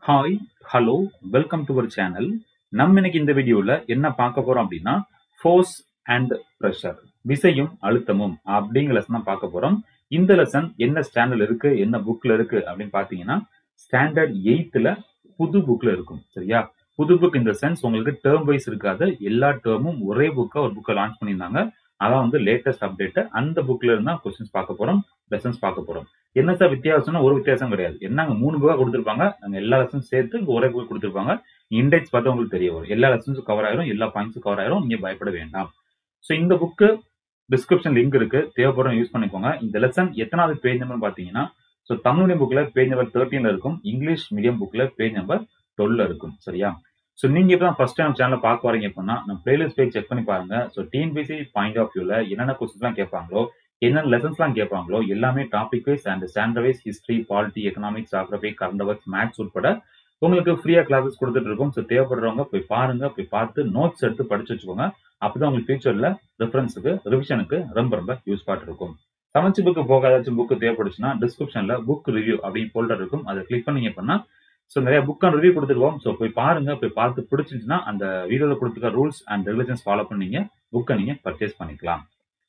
hi hello welcome to our channel நம்ம இன்னைக்கு இந்த வீடியோல என்ன பார்க்க போறோம் அப்படின்னா ஃபோர்ஸ் அண்ட் ப்ரெஷர் விசையும் அழுத்தமும் அப்படிங்கிற லெசன் தான் பார்க்க போறோம் இந்த லெசன் என்ன ஸ்டாண்டர்ட்ல இருக்கு என்ன புக்ல இருக்கு அப்படின்னு பாத்தீங்கன்னா ஸ்டாண்டர்ட் எயித்துல புது புக்ல இருக்கும் சரியா புது புக் இந்த சென்ஸ் உங்களுக்கு டேர்ம் வைஸ் இருக்காது எல்லா டேர்மும் ஒரே புக்கா ஒரு புக்கை லான்ச் பண்ணியிருந்தாங்க அதான் வந்து லேட்டஸ்ட் அப்டேட் அந்த புக்ல இருந்தா கொஸ்டின்ஸ் பார்க்க போறோம் லெசன்ஸ் பார்க்க போறோம் என்ன சார் வித்தியாசம்னா ஒரு வித்தியாசம் கிடையாது என்னங்க மூணு புக்கா கொடுத்துருப்பாங்க நாங்க எல்லா லெசன்ஸ் சேர்த்து இங்க ஒரே புக் கொடுத்துருப்பாங்க இண்டெக்ஸ் பார்த்தா உங்களுக்கு தெரிய வரும் எல்லா லெசன்ஸும் கவர் ஆயிரும் எல்லா பாயிண்ட்ஸும் கவர் ஆயிரும் நீங்க பயப்பட வேண்டாம் ஸோ இந்த புக்கு டிஸ்கிரிப்ஷன் லிங்க் இருக்கு தேவைப்படும் யூஸ் பண்ணிக்கோங்க இந்த லெசன் எத்தனாவது பேஜ் நம்பர் பாத்தீங்கன்னா ஸோ தமிழ் மீடியம் புக்ல பேஜ் நம்பர் தேர்ட்டீன்ல இருக்கும் இங்கிலீஷ் மீடியம் புக்ல பேஜ் நம்பர் டுவெல்ல இருக்கும் சரியா ஸோ நீங்க இப்போ தான் ஃபர்ஸ்ட் டைம் சேனலை பார்க்க வரீங்க அப்படின்னா நம்ம பிளேலிஸ்ட் பேஜ் செக் பண்ணி பாருங்க ஸோ டிஎன்பிசி பாயிண்ட் ஆஃப் வியூல என்னென்ன கொஸ்டின்லாம் கேட்பாங்களோ என்னென்ன லெசன்ஸ்லாம் கேட்பாங்களோ எல்லாமே topic wise and standard wise history polity economics geography current affairs maths உட்பட உங்களுக்கு ஃப்ரீயா கிளாஸஸ் கொடுத்துட்டு இருக்கோம் ஸோ தேவைப்படுறவங்க போய் பாருங்க போய் பார்த்து நோட்ஸ் எடுத்து படிச்சு வச்சுக்கோங்க அப்பதான் உங்களுக்கு ஃபியூச்சர்ல ரெஃபரன்ஸுக்கு ரிவிஷனுக்கு ரொம்ப ரொம்ப யூஸ் பாட்டு இருக்கும் சமைச்சு புக்கு போக ஏதாச்சும் புக்கு தேவைப்படுச்சுன்னா டிஸ்கிரிப்ஷன்ல புக் ரிவ்யூ அப்படின்னு ஃபோல்டர் இருக்கும் அதை கிளிக் பண்ணீங்க அப்படின்னா ஸோ நிறைய புக் அண்ட் ரிவ்யூ கொடுத்துருவோம் ஸோ போய் பாருங்க போய் பார்த்து பிடிச்சிருந்துச்சுன்னா அந்த வீடியோவில் கொடுத்துருக்க ரூல்ஸ் அண்ட் ரெகுலேஷன்ஸ் ஃபாலோ பண்ணீங்க புக்கை நீங்க பர்ச்சேஸ் பண்ணிக்கலாம்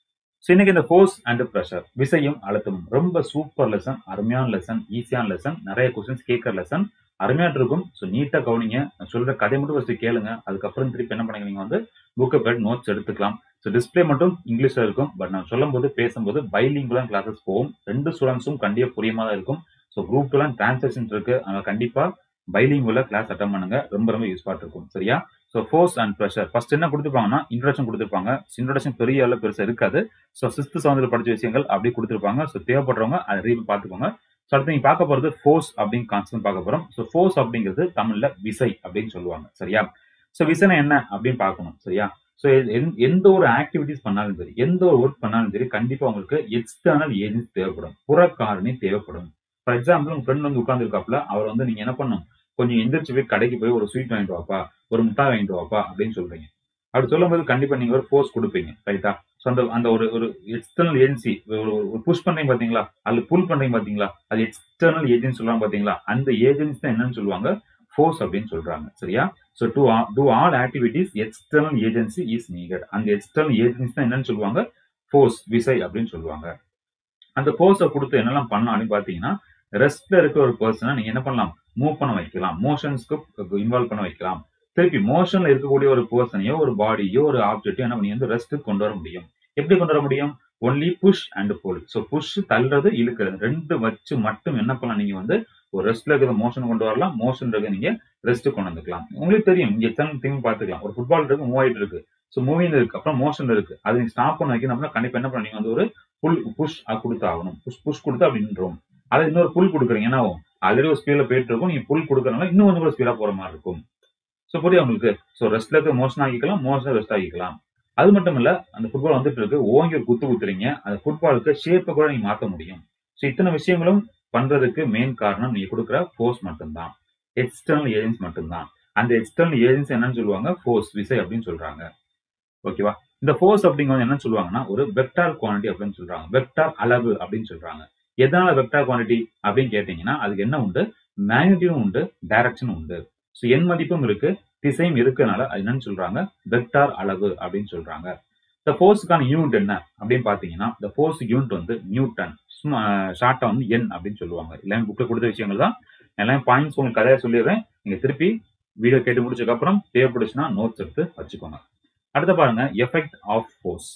ஸோ இன்னைக்கு இந்த ஃபோர்ஸ் அண்ட் ப்ரெஷர் விசையும் அழுத்தமும் ரொம்ப சூப்பர் லெசன் அருமையான லெசன் ஈஸியான லெசன் நிறைய கொஸ்டின்ஸ் கேட்கற லெசன் அருமையா இருக்கும் ஸோ நீட்டா கவனிங்க நான் சொல்ற கதை மட்டும் ஃபர்ஸ்ட் கேளுங்க அதுக்கப்புறம் திருப்பி என்ன பண்ணுங்க நீங்க வந்து புக்கை போய் நோட்ஸ் எடுத்துக்கலாம் ஸோ டிஸ்பிளே மட்டும் இங்கிலீஷ்ல இருக்கும் பட் நான் சொல்லும் போது பேசும்போது பைலிங்குலாம் கிளாஸஸ் போகும் ரெண்டு ஸ்டூடெண்ட்ஸும் கண்டிப்பா புரியுமா தான் இருக்கும் ஸோ குரூப்லாம் டிரான்சாக்ஷன் இருக்கு அங்க கண்டிப்பா பைலிங்குல கிளாஸ் அட்டன் பண்ணுங்க ரொம்ப ரொம்ப யூஸ்ஃபாக இருக்கும் சரியா so force and pressure first என்ன கொடுத்துருப்பாங்கன்னா இன்ட்ரடக்ஷன் கொடுத்துருப்பாங்க இன்ட்ரடக்ஷன் பெரிய அளவு பெருசாக இருக்காது ஸோ சிக்ஸ்த் செவன்த்தில் படிச்ச விஷயங்கள் அப்படி கொடுத்துருப்பாங்க ஸோ தேவைப்படுறவங்க அதை ரீவ் பார்த்துக்கோங்க ஸோ அடுத்து நீங்க பார்க்க போறது ஃபோர்ஸ் அப்படின்னு கான்செப்ட் பார்க்க போறோம் ஸோ ஃபோர்ஸ் அப்படிங்கிறது தமிழ்ல விசை அப்படின்னு சொல்லுவாங்க சரியா ஸோ விசைனா என்ன அப்படின்னு பார்க்கணும் சரியா ஸோ எந்த ஒரு ஆக்டிவிட்டிஸ் பண்ணாலும் சரி எந்த ஒரு ஒர்க் பண்ணாலும் சரி கண்டிப்பா உங்களுக்கு எக்ஸ்டர்னல் ஏஜென்சி தேவைப்படும் புற காரணி தேவைப்படும் ஃபார் எக்ஸாம்பிள் உங்க ஃப்ரெண்ட் வந்து உட்காந்துருக்காப்ல அவர் வந்து நீங்க என்ன பண்ணணும் கொஞ்சம் எந்திரிச்சு போய் கடைக்கு போய் ஒரு ஸ்வீட் வாங்கிட்டு வாப்பா ஒரு முட்டாய் வாங்கிட்டு வாப்பா அப்படின்னு சொல்றீங்க அப்படி சொல்லும் போது கண்டிப்பா நீங்க ஒரு ஃபோர்ஸ் கொடுப்பீங்க ரைட்டா ஸோ அந்த அந்த ஒரு ஒரு எக்ஸ்டர்னல் ஏஜென்சி ஒரு புஷ் பண்றீங்க பாத்தீங்களா அது புல் பண்றீங்க பாத்தீங்களா அது எக்ஸ்டர்னல் ஏஜென்சி சொல்லுவாங்க பாத்தீங்களா அந்த ஏஜென்சி தான் என்னன்னு சொல்லுவாங்க ஃபோர்ஸ் அப்படின்னு சொல்றாங்க சரியா so to do all activities external agency is needed அந்த எக்ஸ்டர்னல் ஏஜென்சி தான் என்னன்னு சொல்லுவாங்க ஃபோர்ஸ் விசை அப்படின்னு சொல்லுவாங்க அந்த ஃபோர்ஸை கொடுத்து என்னெல்லாம் பண்ணலாம் அப்படின்னு பாத்தீங்கன்னா ரெஸ்ட்ல இருக்க ஒரு பர்சனை நீங்க என்ன பண்ணலாம் மூவ் பண்ண வைக்கலாம் மோஷன்ஸ்க்கு இன்வால்வ் பண்ண வைக்கலாம் திருப்பி மோஷன்ல இருக்கக்கூடிய ஒரு பர்சனையோ ஒரு பாடியோ ஒரு ஆப்ஜெக்டையோ என்ன பண்ணி வந்து ரெஸ்ட் கொண்டு வர முடியும் எப்படி கொண்டு வர முடியும் only push and pull so push தள்ளுறது இழுக்கிறது ரெண்டு வச்சு மட்டும் என்ன பண்ணலாம் நீங்க வந்து ஒரு ரெஸ்ட்ல இருக்கிற மோஷன் கொண்டு வரலாம் மோஷன் இருக்க நீங்க ரெஸ்ட் கொண்டு வந்துக்கலாம் உங்களுக்கு தெரியும் இங்க எத்தனை திங் பாத்துக்கலாம் ஒரு ஃபுட்பால் இருக்கு மூவ் ஆயிட்டு இருக்கு ஸோ மூவிங் இருக்கு அப்புறம் மோஷன் இருக்கு அது நீங்க ஸ்டாப் பண்ண வைக்கணும் கண்டிப்பா என்ன பண்ணீங்க வந்து ஒரு புல் புஷ் கொடுத்து ஆகணும் புஷ் புஷ் கொடுத்து அப்படின்றோம் அதை இன்னொரு புல் கொடுக்குறீங்க என்ன ஆகும் ஆல்ரெடி ஒரு ஸ்பீட்ல போயிட்டு இருக்கும் நீங்க புல் கொடுக்கறதுனால இன்னும் கொஞ்சம் கூட ஸ்பீடா போற மாதிரி இருக்கும் ஸோ புரியும் உங்களுக்கு ஸோ ரெஸ்ட்ல இருக்க மோஷன் ஆகிக்கலாம் மோஷன் ரெஸ்ட் ஆகிக்கலாம் அது மட்டும் இல்ல அந்த ஃபுட்பால் வந்துட்டு இருக்கு ஓங்கி ஒரு குத்து குத்துறீங்க அந்த ஃபுட்பாலுக்கு ஷேப்பை கூட நீங்க மாற்ற முடியும் ஸோ இத்தனை விஷயங்களும் பண்றதுக்கு மெயின் காரணம் நீங்க கொடுக்குற ஃபோர்ஸ் மட்டும்தான் எக்ஸ்டர்னல் ஏஜென்ஸ் மட்டும்தான் அந்த எக்ஸ்டர்னல் ஏஜென்சி என்னன்னு சொல்லுவாங்க ஃபோர்ஸ் விசை அப்படின்னு சொல்றாங்க ஓகேவா இந்த ஃபோர்ஸ் அப்படிங்கிறது என்னன்னு சொல்லுவாங்கன்னா ஒரு வெக்டார் குவான்டிட்டி அப்படின்னு சொல்றாங்க வெக்டார் அளவு அப்படின்னு சொல்றாங்க எதனால வெக்டார் குவான்டிட்டி அப்படின்னு கேட்டீங்கன்னா அதுக்கு என்ன உண்டு மேக்னிடியூடும் உண்டு டைரக்ஷனும் உண்டு ஸோ என் மதிப்பும் இருக்கு திசையும் இருக்கனால அது என்னன்னு சொல்றாங்க வெக்டார் அளவு அப்படின்னு சொல்றாங்க இந்த ஃபோர்ஸுக்கான யூனிட் என்ன அப்படின்னு பாத்தீங்கன்னா இந்த ஃபோர்ஸ் யூனிட் வந்து நியூட்டன் ஷார்ட்டா வந்து என் அப்படின்னு சொல்லுவாங்க எல்லாமே புக்ல கொடுத்த விஷயங்கள் தான் எல்லாமே பாயிண்ட்ஸ் உங்களுக்கு கதையா சொல்லிடுறேன் நீங்க திருப்பி வீடியோ கேட்டு முடிச்சதுக்கு அப்புறம் தேவைப்படுச்சுன்னா நோட்ஸ் எடுத்து வச்சுக்கோங்க அடுத்த பாருங்க எஃபெக்ட் ஆஃப் ஃபோர்ஸ்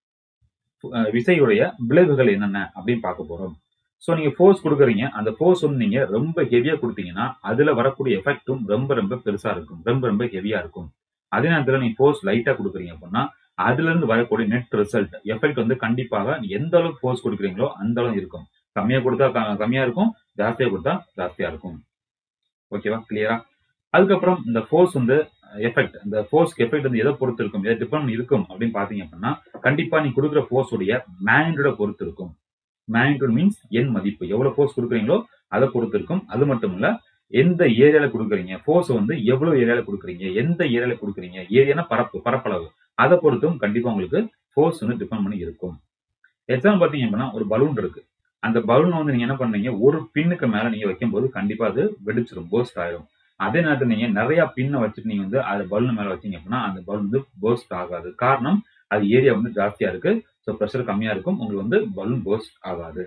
விசையுடைய விளைவுகள் என்னென்ன அப்படின்னு பார்க்க போறோம் ஸோ நீங்க ஃபோர்ஸ் கொடுக்குறீங்க அந்த ஃபோர்ஸ் வந்து நீங்க ரொம்ப ஹெவியா கொடுத்தீங்கன்னா அதுல வரக்கூடிய எஃபெக்டும் ரொம்ப ரொம்ப பெருசா இருக்கும் ரொம்ப ரொம்ப ஹெவியா இருக்கும் அதே நேரத்தில் நீங்க ஃபோர்ஸ் லைட்டா கொடுக்குறீங்க அப்படின்னா அதுல இருந்து வரக்கூடிய நெட் ரிசல்ட் எஃபெக்ட் வந்து கண்டிப்பாக எந்த அளவுக்கு ஃபோர்ஸ் கொடுக்குறீங்களோ அந்த அளவு இருக்கும் கம்மியா கொடுத்தா கம்மியா இருக்கும் ஜாஸ்தியா கொடுத்தா ஜாஸ்தியா இருக்கும் ஓகேவா கிளியரா அதுக்கப்புறம் இந்த ஃபோர்ஸ் வந்து எஃபெக்ட் இந்த ஃபோர்ஸ்க்கு எஃபெக்ட் வந்து எதை பொறுத்து இருக்கும் எதை டிபெண்ட் இருக்கும் அப்படின்னு பாத்தீங்க அப்படின்னா கண்டிப்பா நீ கொடுக்குற ஃபோர்ஸ் உடைய மேக்னிடியூட பொறுத்து இருக்கும் மேக்னிடியூட் மீன்ஸ் என் மதிப்பு எவ்வளவு ஃபோர்ஸ் கொடுக்குறீங்களோ அதை பொறுத்து இருக்கும் அது மட்டும் இல்ல எந்த ஏரியால கொடுக்குறீங்க ஃபோர்ஸ் வந்து எவ்வளவு ஏரியால கொடுக்குறீங்க எந்த ஏரியால கொடுக்குறீங்க ஏரியானா பரப்பு பரப்பளவு அதை பொறுத்தும் கண்டிப்பா உங்களுக்கு ஃபோர்ஸ் வந்து டிபெண்ட் பண்ணி இருக்கும் எக்ஸாம்பிள் பாத்தீங்க அப்படின்னா ஒரு பலூன் இருக்கு அந்த பலூன் வந்து நீங்க என்ன பண்றீங்க ஒரு பின்னுக்கு மேல நீங்க வைக்கும்போது கண்டிப்பா அது வெடிச்சிடும் போஸ்ட் ஆயிடும் அதே நேரத்தில் நீங்க நிறைய பின்னை வச்சுட்டு நீங்க வந்து அது பலூன் மேல வச்சீங்க அப்படின்னா அந்த பலூன் வந்து போஸ்ட் ஆகாது காரணம் அது ஏரியா வந்து ஜாஸ்தியா இருக்கு ஸோ ப்ரெஷர் கம்மியா இருக்கும் உங்களுக்கு வந்து பலூன் போஸ்ட் ஆகாது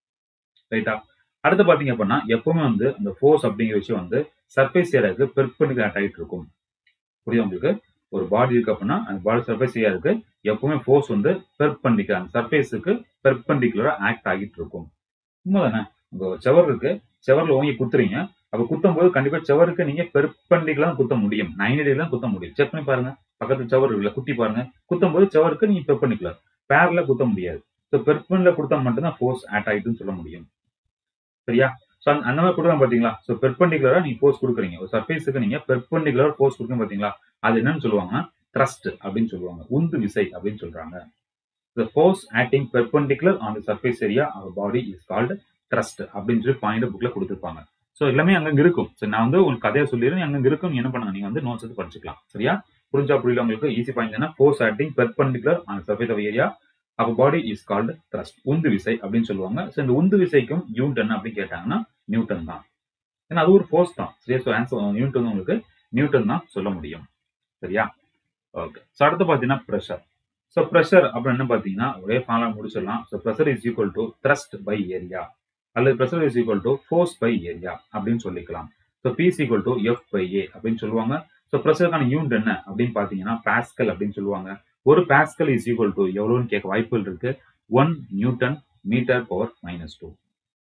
ரைட்டா அடுத்து பாத்தீங்க அப்படின்னா எப்பவுமே வந்து அந்த ஃபோர்ஸ் அப்படிங்கிற விஷயம் வந்து சர்ஃபேஸ் ஏரியாவுக்கு பெர்பெண்டிகுலர் ஆகிட்டு இருக்கும் புரியுது உங்களுக்கு ஒரு பாடி இருக்கு அப்படின்னா அந்த பாடி சர்ஃபேஸ் ஏரியாவுக்கு எப்பவுமே ஃபோர்ஸ் வந்து பெர்பெண்டிகுலர் அந்த சர்ஃபேஸுக்கு பெர்பெண்டிகுலரா ஆக்ட் ஆகிட்டு இருக்கும் உண்மைதானே உங்க செவர் இருக்கு செவர்ல ஓங்கி குத்துறீங்க அப்ப குத்தும் போது கண்டிப்பா செவருக்கு நீங்க பெர்பெண்டிகுலா குத்த முடியும் நைன் தான் குத்த முடியும் செக் பண்ணி பாருங்க பக்கத்து செவர் இருக்குல்ல குத்தி பாருங்க குத்தும் போது செவருக்கு நீங்க பெர்பெண்டிகுலர் பேர்ல குத்த முடியாது ஸோ பெர்பெண்டில கொடுத்தா மட்டும்தான் ஃபோர்ஸ் ஆட் ஆகிட்டுன்னு சொல்ல முடியும் சரியா ஸோ அந்த மாதிரி கொடுக்குறோம் பாத்தீங்களா ஸோ பெர்பெண்டிகுலரா நீங்க ஃபோர்ஸ் கொடுக்குறீங்க ஒரு சர்ஃபேஸுக்கு நீங்க பெர்பெண்டிகுலர் ஃபோர்ஸ் கொடுக்குறோம் பாத்தீங்களா அது என்னன்னு சொல்லுவாங்கன்னா த்ரஸ்ட் அப்படின்னு சொல்லுவாங்க உந்து விசை அப்படின்னு சொல்றாங்க the force acting perpendicular on the surface area of a body is called thrust அப்படின்னு சொல்லி பாயிண்ட் புக்ல கொடுத்துருப்பாங்க ஸோ எல்லாமே அங்கங்க இருக்கும் சரி நான் வந்து உங்களுக்கு கதையை சொல்லிடுறேன் அங்கங்க இருக்கும் நீங்க என்ன பண்ணுங்க நீங்க வந்து நோட்ஸ் எடுத்து படிச்சுக்கலாம் சரியா புரிஞ்சா புரியல உங்களுக்கு ஈஸி பாயிண்ட் என்ன force acting perpendicular on surface of area அப்ப பாடி இஸ் கால்டு த்ரஸ்ட் உந்து விசை அப்படின்னு சொல்லுவாங்க ஸோ இந்த உந்து விசைக்கும் நியூட்டன் அப்படின்னு கேட்டாங்கன்னா நியூட்டன் தான் ஏன்னா அது ஒரு ஃபோர்ஸ் தான் சரியா ஸோ ஆன்சர் நியூட்டன் உங்களுக்கு நியூட்டன் தான் சொல்ல முடியும் சரியா ஓகே ஸோ அடுத்து பார்த்தீங்கன்னா ப்ரெஷர் ஸோ ப்ரெஷர் அப்படின்னு என்ன பார்த்தீங்கன்னா ஒரே ஃபார்முலா முடிச்சிடலாம் so pressure is equal to thrust by area அல்லது pressure is equal to force by area அப்படின்னு சொல்லிக்கலாம் so P is equal to F by A அப்படின்னு சொல்லுவாங்க ஸோ ப்ரெஷருக்கான யூனிட் என்ன அப்படின்னு பார்த்தீங்கன்னா பாஸ்கல் அப்படின்னு சொல்லுவாங்க ஒரு பாஸ்கல் இஸ் ஈக்குவல் டு எவ்வளோன்னு கேட்க வாய்ப்புகள் இருக்கு one newton metre power minus two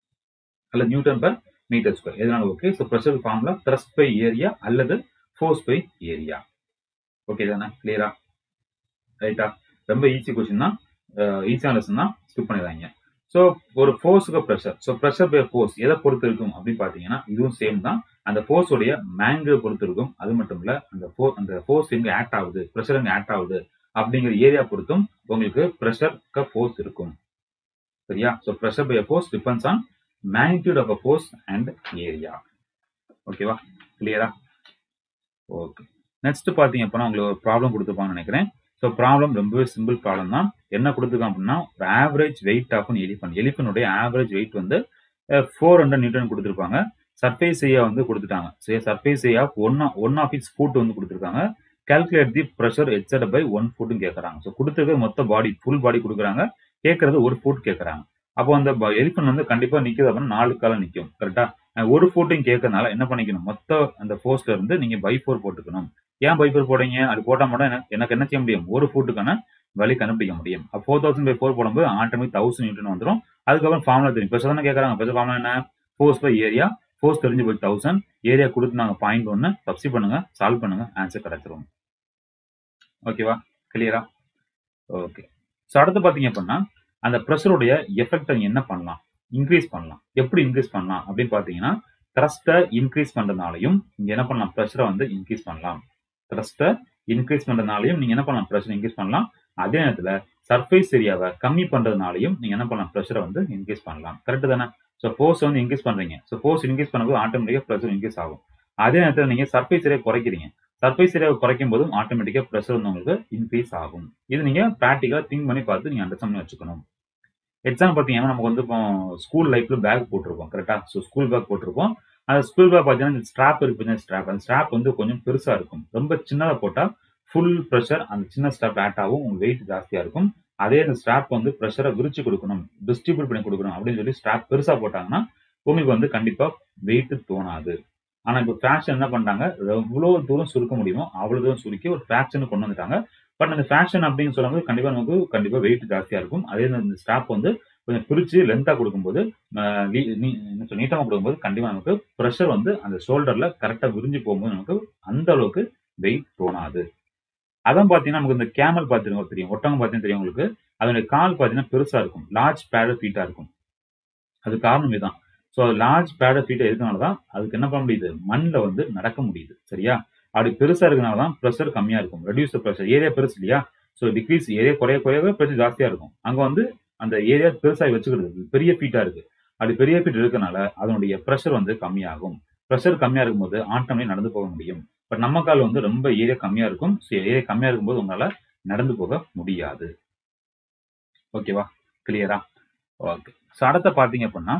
அல்லது நியூட்டன் பர் மீட்டர் ஸ்கொயர் எதனால okay so pressure formula thrust by area அல்லது ஃபோர்ஸ் பை ஏரியா ஓகே தானே கிளியரா ரைட்டா ரொம்ப ஈஸி கொஸ்டின் தான் ஈஸியான லெசன் தான் ஸ்கிப் பண்ணிடுறாங்க ஸோ ஒரு ஃபோர்ஸுக்கு pressure so pressure by force எதை பொறுத்து இருக்கும் அப்படின்னு பார்த்தீங்கன்னா இதுவும் சேம் தான் அந்த ஃபோர்ஸோடைய மேங்கிள் பொறுத்து இருக்கும் அது மட்டும் இல்ல அந்த ஃபோ அந்த ஃபோர்ஸ் எங்க ஆக்ட் ஆகுது ப்ரெஷர் எங்க ஆக்ட் ஆகுது அப்படிங்கிற ஏரியா பொறுத்தும் உங்களுக்கு ப்ரெஷர்க்கு ஃபோர்ஸ் இருக்கும் சரியா so pressure by force depends on magnitude of a force and area ஓகேவா கிளியரா ஓகே நெக்ஸ்ட் பார்த்தீங்க அப்படின்னா உங்களுக்கு ஒரு ப்ராப்ளம் கொடுத்துருப்பாங்கன்னு நினைக்கிறேன் ஸோ ப்ராப்ளம் ரொம்பவே சிம்பிள் ப்ராப்ளம் தான் என்ன கொடுத்துருக்கான் அப்படின்னா ஒரு average weight of an elephant எலிஃபனுடைய ஆவரேஜ் வெயிட் வந்து ஃபோர் ஹண்ட்ரட் நியூட்டன் கொடுத்துருப்பாங்க சர்ஃபேஸ் ஏரியா வந்து கொடுத்துட்டாங்க சரி surface area one one of its foot வந்து கொடுத்துருக்காங்க calculate the pressure exerted by one ஃபுட்னு கேட்குறாங்க ஸோ கொடுத்துருக்க மொத்த பாடி ஃபுல் பாடி கொடுக்குறாங்க கேட்கறது ஒரு ஃபுட் கேட்குறாங்க அப்போ அந்த எலிஃபன் வந்து கண்டிப்பாக நிற்குது அப்படின்னா நாலு காலம் நிற்கும் கரெக்டா ஒரு ஃபுட்டையும் கேட்கறதுனால என்ன பண்ணிக்கணும் மொத்த அந்த ஃபோர்ஸ்ல இருந்து நீங்க பை ஃபோர் போட்டுக்கணும் ஏன் பை ஃபோர் போடுறீங்க அது போட்டால் மட்டும் எனக்கு எனக்கு என்ன செய்ய முடியும் ஒரு ஃபுட்டுக்கான வழி கண்டுபிடிக்க முடியும் அப்போ ஃபோர் தௌசண்ட் பை ஃபோர் போடும்போது ஆட்டோமேட்டிக் தௌசண்ட் நியூட்டன் வந்துடும் அதுக்கப்புறம் ஃபார்முலா தெரியும் இப்போ தானே கேட்குறாங்க இப்போ ஃபார்முலா என்ன ஃபோர்ஸ் பை ஏரியா ஃபோர்ஸ் தெரிஞ்சு போய் தௌசண்ட் ஏரியா கொடுத்து நாங்கள் பாயிண்ட் ஒன்று சப்ஸ்டி பண்ணுங்க சால்வ் பண்ணுங்க ஆன்சர் கிடைச்சிரும் ஓகேவா கிளியரா ஓகே ஸோ அடுத்து பார்த்தீங்க அப்படின்னா அந்த ப்ரெஷருடைய எஃபெக்டை என்ன பண்ணலாம் இன்க்ரீஸ் பண்ணலாம் எப்படி இன்க்ரீஸ் பண்ணலாம் அப்படின்னு பார்த்தீங்கன்னா த்ரஸ்ட்டை இன்க்ரீஸ் பண்ணுறதுனாலையும் இங்கே என்ன பண்ணலாம் ப்ரெஷரை வந்து இன்க்ரீஸ் பண்ணலாம் த்ரஸ்ட்டை இன்க்ரீஸ் பண்ணுறதுனாலையும் நீங்கள் என்ன பண்ணலாம் ப்ரெஷர் இன்க்ரீஸ் பண்ணலாம் அதே நேரத்தில் சர்ஃபேஸ் ஏரியாவை கம்மி பண்ணுறதுனாலையும் நீங்கள் என்ன பண்ணலாம் ப்ரெஷரை வந்து இன்க்ரீஸ் பண்ணலாம் கரெக்டு தானே ஸோ ஃபோர்ஸ் வந்து இன்க்ரீஸ் பண்ணுறீங்க ஸோ ஃபோர்ஸ் இன்க்ரீஸ் பண்ணும்போது ஆட்டோமேட்டிக்காக ப்ரெஷர் இன்க்ரீஸ் ஆகும் அதே நேரத்தில் நீங்கள் சர்ஃபேஸ் ஏரியா குறைக்கிறீங்க சர்ஃபேஸ் ஏரியாவை குறைக்கும் போதும் ஆட்டோமேட்டிக்காக ப்ரெஷர் வந்து உங்களுக்கு இன்க்ரீஸ் ஆகும் இது நீங்கள் ப்ராக்டிக்கலாக திங்க் பண்ணி பார்த்து நீங்கள் அண்டர்ஸ்டாண்ட் பண்ணி வச்சுக்கணும் எக்ஸாம் பார்த்தீங்கன்னா நமக்கு வந்து இப்போ ஸ்கூல் லைஃப்ல பேக் போட்டிருப்போம் கரெக்டா ஸோ ஸ்கூல் பேக் போட்டிருப்போம் அந்த ஸ்கூல் பேக் பார்த்தீங்கன்னா ஸ்ட்ராப் இருக்கு ஸ்ட்ராப் அந்த ஸ்ட்ராப் வந்து கொஞ்சம் பெருசா இருக்கும் ரொம்ப சின்னதாக போட்டால் ஃபுல் ப்ரெஷர் அந்த சின்ன ஸ்ட்ராப் ஆட் ஆகும் உங்களுக்கு வெயிட் ஜாஸ்தியா இருக்கும் அதே அந்த ஸ்ட்ராப் வந்து ப்ரெஷரை விரிச்சு கொடுக்கணும் டிஸ்ட்ரிபியூட் பண்ணி கொடுக்கணும் அப்படின்னு சொல்லி ஸ்ட்ராப் பெருசா போட்டாங்கன்னா உங்களுக்கு வந்து கண்டிப்பா வெயிட் தோணாது ஆனா இப்போ ஃபேஷன் என்ன பண்றாங்க எவ்வளவு தூரம் சுருக்க முடியுமோ அவ்வளவு தூரம் சுருக்கி ஒரு ஃபேக்ஷன் கொண்டு வந்துட்டாங்க பட் அந்த ஃபேஷன் அப்படின்னு சொல்லும்போது கண்டிப்பா நமக்கு கண்டிப்பா வெயிட் ஜாஸ்தியா இருக்கும் அதே இந்த ஸ்டாப் வந்து கொஞ்சம் பிரிச்சு லென்த்தா கொடுக்கும்போது நீட்டமா கொடுக்கும்போது கண்டிப்பா நமக்கு ப்ரெஷர் வந்து அந்த ஷோல்டர்ல கரெக்டா விரிஞ்சு போகும்போது நமக்கு அந்த அளவுக்கு வெயிட் தோணாது அதான் பாத்தீங்கன்னா நமக்கு இந்த கேமல் பாத்தீங்கன்னா தெரியும் ஒட்டகம் பாத்தீங்கன்னா தெரியும் உங்களுக்கு அதனுடைய கால் பாத்தீங்கன்னா பெருசா இருக்கும் லார்ஜ் பேட ஃபீட்டா இருக்கும் அது காரணம் இதுதான் ஸோ லார்ஜ் பேட ஃபீட்டா இருக்கனால தான் அதுக்கு என்ன பண்ண முடியுது மண்ணில் வந்து நடக்க முடியுது சரியா அப்படி பெருசா இருக்கனால தான் ப்ரெஷர் கம்மியா இருக்கும் ரெடியூஸ் ப்ரெஷர் ஏரியா பெருசு இல்லையா ஸோ டிக்ரீஸ் ஏரியா குறைய குறையவே ப்ரெஷர் ஜாஸ்தியா இருக்கும் அங்க வந்து அந்த ஏரியா பெருசாகி வச்சுக்கிறது பெரிய ஃபீட்டா இருக்கு அப்படி பெரிய ஃபீட் இருக்கனால அதனுடைய ப்ரெஷர் வந்து கம்மியாகும் ப்ரெஷர் கம்மியா இருக்கும்போது ஆட்டமே நடந்து போக முடியும் பட் நம்ம கால் வந்து ரொம்ப ஏரியா கம்மியா இருக்கும் ஸோ ஏரியா கம்மியா இருக்கும்போது உங்களால நடந்து போக முடியாது ஓகேவா கிளியரா ஓகே ஸோ அடுத்த பார்த்தீங்க அப்படின்னா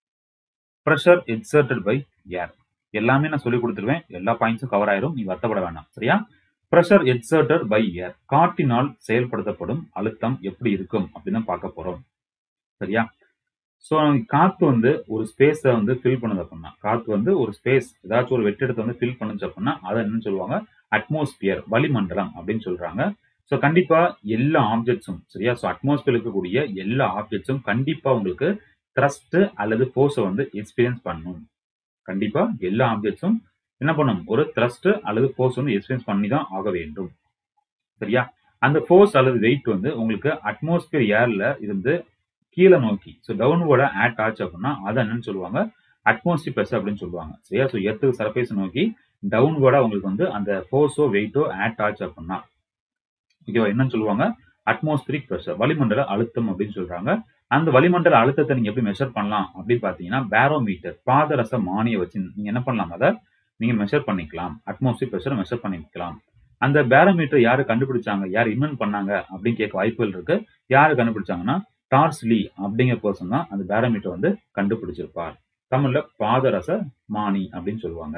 ப்ரெஷர் எக்ஸர்டட் பை ஏர் எல்லாமே நான் சொல்லி கொடுத்துருவேன் எல்லா பாயிண்ட்ஸும் கவர் ஆயிரும் நீ வருத்தப்பட வேண்டாம் சரியா ப்ரெஷர் எக்ஸர்டட் பை ஏர் காற்றினால் செயல்படுத்தப்படும் அழுத்தம் எப்படி இருக்கும் அப்படின்னு பார்க்க போறோம் சரியா ஸோ காற்று வந்து ஒரு ஸ்பேஸை வந்து ஃபில் பண்ணுது அப்படின்னா காற்று வந்து ஒரு ஸ்பேஸ் ஏதாச்சும் ஒரு வெற்றிடத்தை வந்து ஃபில் பண்ணுச்சு அப்படின்னா அதை என்னன்னு சொல்லுவாங்க அட்மாஸ்பியர் வளிமண்டலம் அப்படின்னு சொல்றாங்க ஸோ கண்டிப்பா எல்லா ஆப்ஜெக்ட்ஸும் சரியா ஸோ அட்மாஸ்பியர் இருக்கக்கூடிய எல்லா ஆப்ஜெக்ட்ஸும் கண்டிப்பா உங்களுக்கு த்ரஸ்ட் அல்லது ஃபோர்ஸை வந்து எக்ஸ்பீரியன்ஸ் பண்ணணும் கண்டிப்பா எல்லா ஆப்ஜெக்ட்ஸும் என்ன பண்ணும் ஒரு த்ரஸ்ட் அல்லது ஃபோர்ஸ் வந்து எக்ஸ்பீரியன்ஸ் பண்ணி தான் ஆக வேண்டும் சரியா அந்த ஃபோர்ஸ் அல்லது வெயிட் வந்து உங்களுக்கு அட்மாஸ்பியர் ஏர்ல இருந்து கீழே நோக்கி ஸோ டவுன்வோட ஆட் ஆச்சு அப்படின்னா அதை என்னன்னு சொல்லுவாங்க அட்மாஸ்பியர் ப்ரெஷர் அப்படின்னு சொல்லுவாங்க சரியா ஸோ எர்த்துக்கு சர்ஃபேஸ் நோக்கி டவுன்வோட உங்களுக்கு வந்து அந்த ஃபோர்ஸோ வெயிட்டோ ஆட் ஆச்சு அப்படின்னா ஓகேவா என்னன்னு சொல்லுவாங்க அட்மாஸ்பியரிக் ப்ரெஷர் வளிமண்டல அழுத்தம் அப்படின்னு சொல்றாங்க அந்த வளிமண்டல அழுத்தத்தை நீங்க எப்படி மெஷர் பண்ணலாம் அப்படின்னு பாத்தீங்கன்னா பேரோமீட்டர் பாதரச மானியை வச்சு நீங்க என்ன பண்ணலாம் அதை நீங்க மெஷர் பண்ணிக்கலாம் அட்மாஸ்பியர் ப்ரெஷரை மெஷர் பண்ணிக்கலாம் அந்த பேரோமீட்டர் யாரு கண்டுபிடிச்சாங்க யார் இன்வென்ட் பண்ணாங்க அப்படின்னு கேட்க வாய்ப்புகள் இருக்கு யாரு கண்டுபிடிச்சாங்கன்னா டார்ஸ்லி அப்படிங்கிற பர்சன் தான் அந்த பேரோமீட்டர் வந்து கண்டுபிடிச்சிருப்பார் தமிழ்ல பாதரச மானி அப்படின்னு சொல்லுவாங்க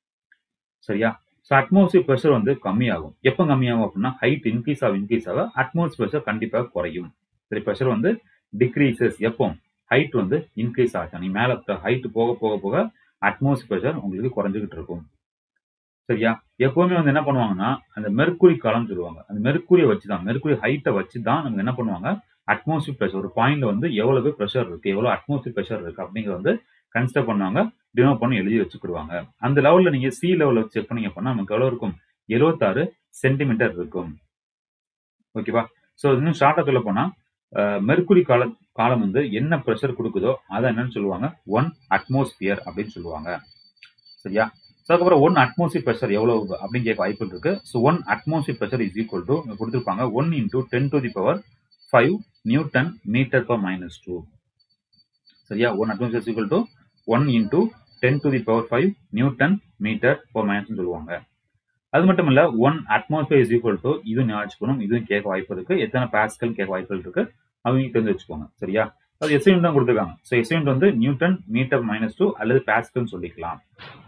சரியா ஸோ அட்மாஸ்பியர் ப்ரெஷர் வந்து கம்மியாகும் எப்போ கம்மியாகும் அப்படின்னா ஹைட் இன்க்ரீஸ் ஆகும் இன்க்ரீஸ் ஆக அட்மாஸ்பியர் ப்ரெஷர் கண்டிப்பாக குறையும் சரி ப்ரெஷர் வந்து டிக்ரீசஸ் எப்போ ஹைட் வந்து இன்க்ரீஸ் ஆகும் நீ மேலே ஹைட் போக போக போக அட்மாஸ்பியர் ப்ரெஷர் உங்களுக்கு குறைஞ்சிக்கிட்டு இருக்கும் சரியா எப்பவுமே வந்து என்ன பண்ணுவாங்கன்னா அந்த மெர்க்குரி காலம் சொல்லுவாங்க அந்த மெர்க்குரியை வச்சு தான் மெர்க்குரி ஹைட்டை வச்சு தான் நம்ம என்ன பண்ணுவாங்க அட்மாஸ்பியர் ப்ரெஷர் ஒரு பாயிண்ட்ல வந்து எவ்வளவு ப்ரெஷர் இருக்கு எவ்வளவு அட்மாஸ்பியர் ப்ரெஷர் இருக்கு அப்படிங்கிறத வந்து கன்சிடர் பண்ணுவாங்க டினோ பண்ணி எழுதி வச்சுக்கிடுவாங்க அந்த லெவல்ல நீங்க சி லெவல்ல செக் பண்ணீங்க அப்படின்னா நமக்கு எவ்வளவு இருக்கும் எழுபத்தாறு சென்டிமீட்டர் இருக்கும் ஓகேவா ஸோ இன்னும் ஷார்ட்டா சொல்ல போனா மெர்க்குரி கால காலம் வந்து என்ன ப்ரெஷர் கொடுக்குதோ அதை என்னன்னு சொல்லுவாங்க ஒன் அட்மாஸ்பியர் அப்படின்னு சொல்லுவாங்க சரியா ஸோ அதுக்கப்புறம் ஒன் அட்மாஸ்பியர் ப்ரெஷர் எவ்வளவு அப்படின்னு கேட்க வாய்ப்பு இருக்கு so one atmosphere pressure is equal to கொடுத்துருப்பாங்க one into ten to the power five newton metre per minus two சரியா one atmosphere is equal to one into ten to the power five newton metre per minus சொல்லுவாங்க அது மட்டும் இல்ல one atmosphere is equal to இது ஞாபகம் இதுவும் கேட்க வாய்ப்பு இருக்கு எத்தனை பாஸ்கல் கேட்க வாய்ப்புகள் இருக்கு அவங்க தெரிஞ்சு வச்சுக்கோங்க சரியா அது எஸ்யூன் தான் கொடுத்துருக்காங்க ஸோ எஸ்யூன் வந்து நியூட்டன் மீட்டர் மைனஸ் டூ அல்லது பாஸ்கல் சொல்லிக்கலாம்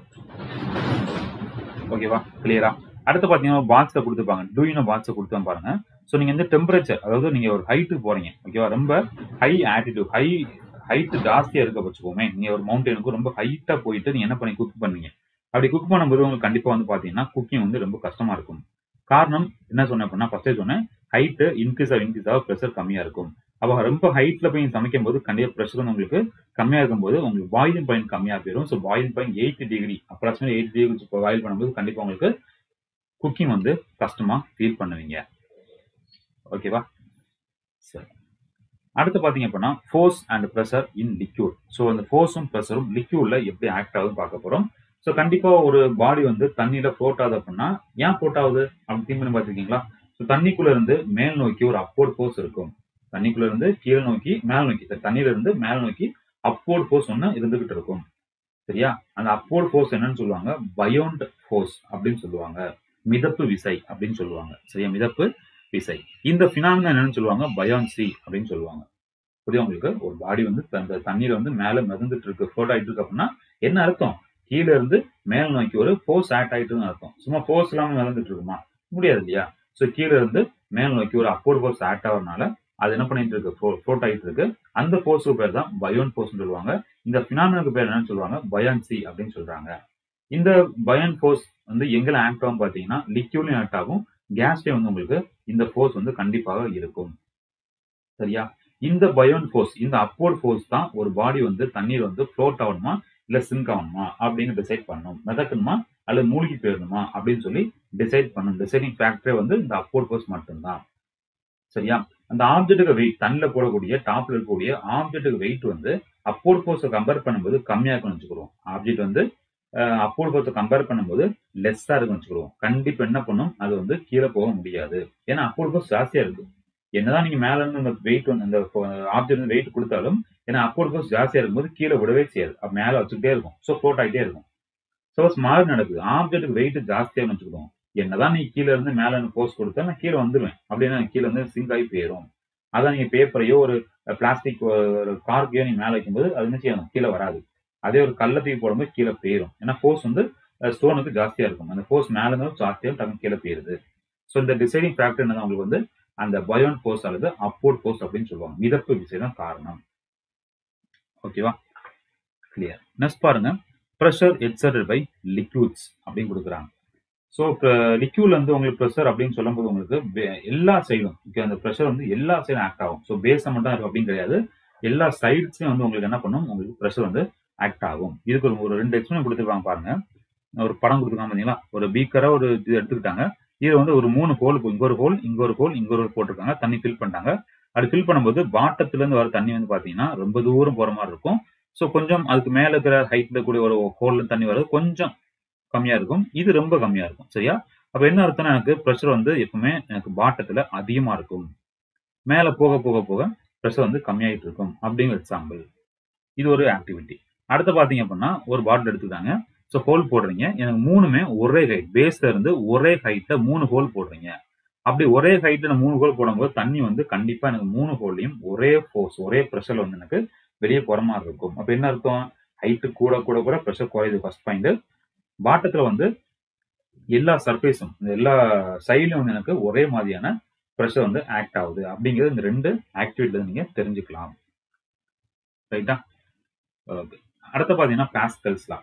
ஓகேவா கிளியரா அடுத்து பாத்தீங்கன்னா பாக்ஸ்ல கொடுத்துருப்பாங்க டூயினோ பாக்ஸை கொடுத்து பாருங்க ஸோ நீங்க வந்து டெம்பரேச்சர் அதாவது நீங்க ஒரு ஹைட்டுக்கு போறீங்க ஓகேவா ரொம்ப ஹை ஆட்டிடியூட் ஹை ஹைட் ஜாஸ்தியா இருக்க வச்சுக்கோமே நீங்க ஒரு மவுண்டனுக்கு ரொம்ப ஹைட்டா போயிட்டு நீங்க என்ன பண்ணி குக் பண்ணீங்க அப்படி குக் பண்ணும்போது உங்களுக்கு கண்டிப்பா வந்து பாத்தீங்கன்னா குக்கிங் வந்து ரொம்ப கஷ்டமா இருக்கும் காரணம் என்ன சொன்னேன் அப்படின்னா ஃபர்ஸ்டே சொன்னேன் ஹைட் இன்க்ரீஸ் ஆக இன்க்ரீஸ் ஆக ப்ரெஷர் கம்மியா இருக்கும் அப்போ ரொம்ப ஹைட்ல போய் சமைக்கும் போது கண்டிப்பா ப்ரெஷர் வந்து உங்களுக்கு கம்மியா இருக்கும்போது உங்களுக்கு பாயிலிங் பாயிண்ட் கம்மியா போயிடும் so boiling point eight degree approximate eight degree boil பண்ணும்போது கண்டிப்பா உங்களுக்கு குக்கிங் வந்து கஷ்டமா ஃபீல் பண்ணுவீங்க ஓகேவா சரி அடுத்து பாத்தீங்க அப்படின்னா force and pressure in liquid so அந்த ஃபோர்ஸும் ப்ரெஷரும் லிக்யூட்ல எப்படி ஆக்ட் ஆகுது பார்க்க போறோம் ஸோ கண்டிப்பா ஒரு பாடி வந்து தண்ணியில ஃப்ளோட் ஆகுது அப்படின்னா ஏன் ஃப்ளோட் ஆகுது அப்படின்னு திங்க் பண்ணி பார்த்துருக்கீங்களா ஸோ தண்ணிக்குள்ள இருந்து மேல் நோக்கி ஒரு அப்போர்ட் ஃபோர்ஸ் இருக்கும் தண்ணிக்குள்ள இருந்து கீழே நோக்கி மேல் நோக்கி தண்ணியில இருந்து மேல் நோக்கி அப்போர்ட் ஃபோர்ஸ் ஒன்று இருந்துகிட்டு இருக்கும் சரியா அந்த அப்போர்ட் ஃபோர்ஸ் என்னன்னு சொல்லுவாங்க பயோண்ட் ஃபோர்ஸ் அப்படின்னு சொல்லுவாங்க மிதப்பு விசை அப்படின்னு சொல்லுவாங்க சரியா மிதப்பு விசை இந்த பினாமினா என்னன்னு சொல்லுவாங்க பயான்சி அப்படின்னு சொல்லுவாங்க புரியுது உங்களுக்கு ஒரு பாடி வந்து அந்த தண்ணீர் வந்து மேல மிதந்துட்டு இருக்கு ஃப்ளோட் ஆயிட்டு இருக்கு அப்படின்னா என்ன அர்த்தம் கீழே இருந்து மேல் நோக்கி ஒரு ஃபோர்ஸ் ஆக்ட் ஆயிட்டுன்னு அர்த்தம் சும்மா ஃபோர்ஸ் இல்லாம மிதந்துட்டு இருக்குமா முடியாது இல்லையா ஸோ கீழே இருந்து மேல் நோக்கி ஒரு அப்போர்ட் ஃபோர்ஸ் ஆக்ட் ஆகிறதுனால அது என்ன பண்ணிட்டு இருக்கு ஃப்ளோட் ஆயிட்டு இருக்கு அந்த ஃபோர்ஸுக்கு பேர் தான் பயோன் ஃபோர்ஸ் சொல்லுவாங்க இந்த பினாமினுக்கு பேர் என்னன்னு சொல்லுவாங்க பயான்சி அப்படின்னு சொல்றாங்க இந்த பயான் ஃபோர்ஸ் வந்து எங்களை ஆக்ட் ஆகும் பாத்தீங்கன்னா லிக்யூட்லயும் ஆக்ட் ஆகும் கேஸ்லயும் வந்து உங்களுக்கு இந்த ஃபோர்ஸ் வந்து கண்டிப்பாக இருக்கும் சரியா இந்த பயோன் ஃபோர்ஸ் இந்த அப்போர்ட் ஃபோர்ஸ் தான் ஒரு பாடி வந்து தண்ணீர் வந்து ஃப்ளோட் ஆகணுமா இல்ல சிங்க் ஆகணுமா அப்படின்னு டிசைட் பண்ணணும் மிதக்கணுமா அல்லது மூழ்கி போயிடணுமா அப்படின்னு சொல்லி டிசைட் பண்ணும் டிசைடிங் ஃபேக்டரே வந்து இந்த அப்போர்ட் ஃபோர்ஸ் மட்டும்தான் சரியா அந்த ஆப்ஜெக்ட்டுக்கு வெயிட் தண்ணியில் போடக்கூடிய டாப்ல இருக்கக்கூடிய ஆப்ஜெக்ட்டுக்கு வெயிட் வந்து அப்போர்ட் ஃபோர்ஸை கம்பேர் பண்ணும்போது கம்மியா இருக்கும்னு வச்சுக்கிறோம் ஆப்ஜெக்ட் வந்து அப்போர்ட் ஃபோர்ஸை கம்பேர் பண்ணும்போது லெஸ்ஸா இருக்குன்னு வச்சுக்கிறோம் கண்டிப்பா என்ன பண்ணும் அது வந்து கீழே போக முடியாது ஏன்னா அப்போர்ட் ஃபோர்ஸ் ஜாஸ்தியா இருக்கு என்னதான் நீங்க மேல இருந்து அந்த வெயிட் வந்து அந்த ஆப்ஜெக்ட் வந்து வெயிட் கொடுத்தாலும் ஏன்னா அப்போர்ட் ஃபோர்ஸ் ஜாஸ்தியா இருக்கும்போது கீழே விடவே செய்யாது அப்ப மேல வச்சுக்கிட்டே இருக்கும் ஸோ ஃப்ளோட் ஆகிட்டே இருக்கும் சப்போஸ் மாறு நடக்குது ஆப்ஜெக்ட்டுக்கு வெயிட் ஜாஸ்தியானு வச்சுக்கிடுவோம் என்னதான் நீ கீழே இருந்து மேல இருந்து போஸ்ட் கொடுத்தா நான் கீழே வந்துருவேன் அப்படின்னா கீழே வந்து சிங்க் ஆகி போயிடும் அதான் நீங்க பேப்பரையோ ஒரு பிளாஸ்டிக் ஒரு கார்க்கையோ நீ மேலே வைக்கும்போது அது என்ன செய்யணும் கீழே வராது அதே ஒரு கல்லை தூக்கி போடும்போது கீழே போயிடும் ஏன்னா ஃபோர்ஸ் வந்து ஸ்டோனுக்கு ஜாஸ்தியா இருக்கும் அந்த ஃபோர்ஸ் மேல இருந்து ஜாஸ்தியாக டக்கு கீழே போயிருது ஸோ இந்த டிசைடிங் ஃபேக்டர் என்னன்னா உங்களுக்கு வந்து அந்த பயோன் ஃபோர்ஸ் அல்லது அப்போர்ட் ஃபோர்ஸ் அப்படின்னு சொல்லுவாங்க மிதப்பு விசை தான் காரணம் ஓகேவா கிளியர் நெக்ஸ்ட் பாருங்க ப்ரெஷர் எக்ஸர்டட் பை லிக்யூட்ஸ் அப்படின்னு கொடுக்குறாங்க ஸோ இப்போ லிக்யூட்ல வந்து உங்களுக்கு ப்ரெஷர் அப்படின்னு சொல்லும்போது உங்களுக்கு வே- எல்லா சைடும் ஓகே அந்த ப்ரெஷர் வந்து எல்லா சைடும் ஆக்ட் ஆகும் ஸோ பேஸை மட்டும் இருக்கும் அப்படின்னு கிடையாது எல்லா சைட்ஸ்லையும் வந்து உங்களுக்கு என்ன பண்ணும் உங்களுக்கு ப்ரெஷர் வந்து ஆக்ட் ஆகும் இதுக்கு ஒரு ஒரு ரெண்டு எக்ஸ்பிளைன் கொடுத்துருப்பாங்க பாருங்க ஒரு படம் கொடுத்துருக்காங்க பார்த்தீங்களா ஒரு பீக்கரா ஒரு இது எடுத்துக்கிட்டாங்க இது வந்து ஒரு மூணு ஹோல் இங்க ஒரு ஹோல் இங்க ஒரு ஹோல் இங்க ஒரு ஹோல் போட்டிருக்காங்க தண்ணி ஃபில் பண்ணிட்டாங்க அது ஃபில் பண்ணும்போது பாட்டத்துல இருந்து வர தண்ணி வந்து பாத்தீங்கன்னா ரொம்ப தூரம் போற மாதிரி இருக்கும் ஸோ கொஞ்சம் அதுக்கு மேல இருக்கிற ஹைட்ல கூடிய ஒரு ஹோல்ல தண்ணி வர்றது கொஞ்சம் கம்மியா இருக்கும் இது ரொம்ப கம்மியா இருக்கும் சரியா அப்ப என்ன அர்த்தம்னா எனக்கு ப்ரெஷர் வந்து எப்பவுமே எனக்கு பாட்டத்துல அதிகமா இருக்கும் மேல போக போக போக ப்ரெஷர் வந்து கம்மியாயிட்டு இருக்கும் அப்படிங்கிற எக்ஸாம்பிள் இது ஒரு ஆக்டிவிட்டி அடுத்து பாத்தீங்க அப்படின்னா ஒரு பாட்டில் எடுத்துக்கிட்டாங்க ஸோ ஹோல் போடுறீங்க எனக்கு மூணுமே ஒரே ஹைட் பேஸ்ல இருந்து ஒரே ஹைட்ல மூணு ஹோல் போடுறீங்க அப்படி ஒரே ஹைட்ல மூணு ஹோல் போடும்போது தண்ணி வந்து கண்டிப்பா எனக்கு மூணு ஹோல்லையும் ஒரே ஃபோர்ஸ் ஒரே ப்ரெஷர்ல வந்து எனக்கு வெளியே போற மாதிரி இருக்கும் அப்ப என்ன அர்த்தம் ஹைட்டு கூட கூட கூட ப்ரெஷர் குறையுது ஃபர்ஸ்ட் பாயிண்ட் பாட்டத்துல வந்து எல்லா சர்ஃபேஸும் எல்லா சைட்லயும் வந்து எனக்கு ஒரே மாதிரியான ப்ரெஷர் வந்து ஆக்ட் ஆகுது அப்படிங்கிறது இந்த ரெண்டு ஆக்டிவிட்டில நீங்க தெரிஞ்சுக்கலாம் ரைட்டா ஓகே அடுத்து பாத்தீங்கன்னா Pascal's law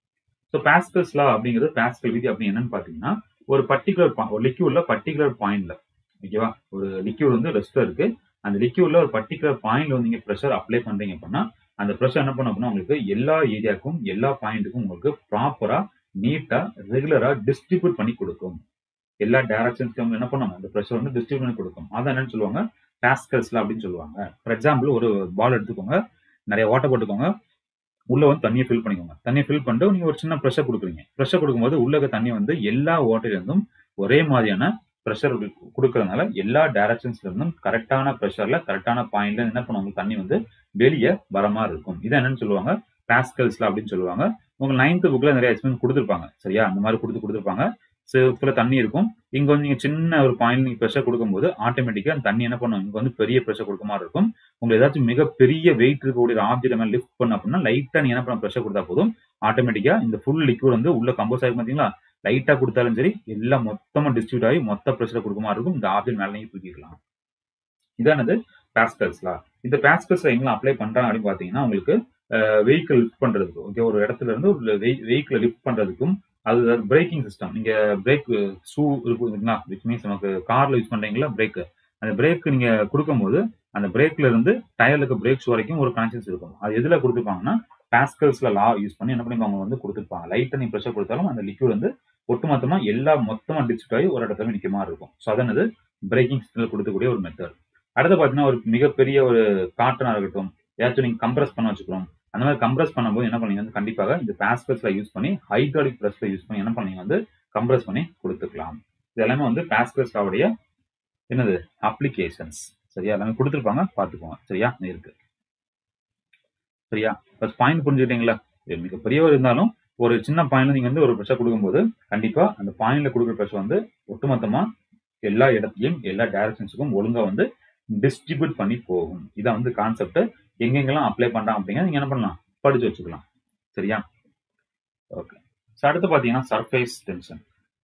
so Pascal's law அப்படிங்கிறது பாஸ்கல் விதி அப்படி என்னன்னு பாத்தீங்கன்னா ஒரு பர்டிகுலர் ஒரு லிக்யூட்ல பர்டிகுலர் பாயிண்ட்ல ஓகேவா ஒரு லிக்யூட் வந்து ரெஸ்ட்ல இருக்கு அந்த லிக்யூட்ல ஒரு பர்டிகுலர் பாயிண்ட்ல வந்து நீங்க ப்ரெஷர் அப்ளை பண்றீங்க அப்படின்னா அந்த ப்ரெஷர் என்ன பண்ணும் அப்படின்னா உங்களுக்கு எல்லா ஏரியாவுக்கும் எல்லா பாயிண்ட்டுக்கும் உங்களுக்கு ப்ராப்பரா நீட்டா ரெகுலரா டிஸ்ட்ரிபியூட் பண்ணி கொடுக்கும் எல்லா டைரக்ஷன்ஸ்க்கும் என்ன பண்ணும் அந்த ப்ரெஷர் வந்து டிஸ்ட்ரிபியூட் பண்ணி கொடுக்கும் அதான் என்னன்னு சொல்லுவாங்க பாஸ்கல்ஸ்ல அப்படின்னு சொல்லுவாங்க ஃபார் எக்ஸாம்பிள் ஒரு பால் எடுத்துக்கோங்க நிறைய வாட்டர் போட்டுக்கோங்க உள்ள வந்து தண்ணியை ஃபில் பண்ணிக்கோங்க தண்ணியை ஃபில் பண்ணிட்டு நீங்க ஒரு சின்ன ப்ரெஷர் கொடுக்குறீங்க ப்ரெஷர் கொடுக்கும்போது உள்ள இருக்க தண்ணி வந்து எல்லா வாட்டர்ல இருந்தும் ஒரே மாதிரியான ப்ரெஷர் கொடுக்கறதுனால எல்லா டைரக்ஷன்ஸ்ல இருந்தும் கரெக்டான ப்ரெஷர்ல கரெக்டான பாயிண்ட்ல என்ன பண்ணுவாங்க தண்ணி வந்து வெளியே வர மாதிரி இருக்கும் இதை என்னன்னு சொல்லுவாங்க பாஸ்கல்ஸ்ல அப்படின்னு சொல்லுவாங்க உங்க நைன்த் புக்ல நிறைய எக்ஸ்பிளைன் கொடுத்துருப்பாங்க சரியா அந்த மாதிரி கொடுத்து கொடுத்துருப்பாங்க சில தண்ணி இருக்கும் இங்க வந்து நீங்க சின்ன ஒரு பாயிண்ட் நீங்க ப்ரெஷர் கொடுக்கும்போது ஆட்டோமேட்டிக்கா அந்த தண்ணி என்ன பண்ணும் இங்க வந்து பெரிய ப்ரெஷர் கொடுக்க மாதிரி இருக்கும் உங்களுக்கு ஏதாச்சும் மிகப்பெரிய வெயிட் இருக்கக்கூடிய ஒரு ஆப்ஜெக்ட் மேலே லிஃப்ட் பண்ண அப்படின்னா லைட்டா நீங்க என்ன பண்ண ப்ரெஷர் கொடுத்தா போதும் ஆட்டோமேட்டிக்கா இந்த ஃபுல் லிக்விட் வந்து உள்ள கம்போஸ் ஆகி பாத்தீங்களா லைட்டா கொடுத்தாலும் சரி எல்லாம் மொத்தமா டிஸ்ட்ரிபியூட் ஆகி மொத்த ப்ரெஷர் கொடுக்க மாதிரி இருக்கும் இந்த ஆப்ஜெக்ட் மேலே நீங்க தூக்கிக்கலாம் இதானது பாஸ்கல்ஸ்லா இந்த பாஸ்கல்ஸ் எங்கெல்லாம் அப்ளை பண்றாங்க அப்படின்னு பாத்தீங்கன்னா உங்களுக்கு வெஹிக்கிள் லிஃப்ட் பண்றதுக்கு ஓகே ஒரு இடத்துல இருந்து ஒரு வெஹிக்கிளை லிஃப்ட் பண்றதுக்கும் அது பிரேக்கிங் சிஸ்டம் நீங்க பிரேக் ஷூ இருக்குங்களா விச் மீன்ஸ் நமக்கு கார்ல யூஸ் பண்றீங்களா பிரேக் அந்த பிரேக் நீங்க கொடுக்கும்போது அந்த பிரேக்ல இருந்து டயருக்கு பிரேக் ஷூ வரைக்கும் ஒரு கனெக்ஷன்ஸ் இருக்கும் அது எதுல கொடுத்துருப்பாங்கன்னா பாஸ்கல்ஸ்ல லா யூஸ் பண்ணி என்ன பண்ணி அவங்க வந்து கொடுத்துருப்பாங்க லைட்டா நீ ப்ரெஷர் கொடுத்தாலும் அந்த லிக்யூட் வந்து ஒட்டுமொத்தமா எல்லா மொத்தமா டிஸ்ட்ரிக்ட் ஆகி ஒரு இடத்துல நிற்க மாதிரி இருக்கும் ஸோ அதனது பிரேக்கிங் சிஸ்டத்தில் கொடுக்கக்கூடிய ஒரு மெத்தட் அடுத்து பார்த்தீங்கன்னா ஒரு மிகப்பெரிய ஒரு காட்டனா இருக்கட்டும் ஏதாச்சும் நீங்க கம்ப்ரஸ் பண்ண வச்சுக்கிறோம் அந்த மாதிரி கம்ப்ரஸ் பண்ணும்போது என்ன பண்ணீங்க வந்து கண்டிப்பாக இந்த பாஸ்கல்ஸ்ல யூஸ் பண்ணி ஹைட்ராலிக் ப்ரெஸ்ல யூஸ் பண்ணி என்ன பண்ணீங்க வந்து கம்ப்ரஸ் பண்ணி கொடுத்துக்கலாம் இது எல்லாமே வந்து பாஸ்கல்ஸ்லாவுடைய என்னது அப்ளிகேஷன்ஸ் சரியா எல்லாமே கொடுத்துருப்பாங்க பார்த்துக்கோங்க சரியா இருக்கு சரியா ஃபர்ஸ்ட் பாயிண்ட் புரிஞ்சுக்கிட்டீங்களா மிகப்பெரிய ஒரு இருந்தாலும் ஒரு சின்ன பாயிண்ட்ல நீங்க வந்து ஒரு ப்ரெஷர் கொடுக்கும்போது கண்டிப்பா அந்த பாயிண்ட்ல கொடுக்குற ப்ரெஷர் வந்து ஒட்டுமொத்தமா எல்லா இடத்துலயும் எல்லா டைரக்ஷன்ஸுக்கும் ஒழுங்கா வந்து டிஸ்ட்ரிபியூட் பண்ணி போகும் இதான் வந்து கான்செப்ட் எங்கெங்கெல்லாம் அப்ளை பண்றாங்க அப்படிங்க நீங்க என்ன பண்ணலாம் படிச்சு வச்சுக்கலாம் சரியா ஓகே ஸோ அடுத்து பார்த்தீங்கன்னா surface tension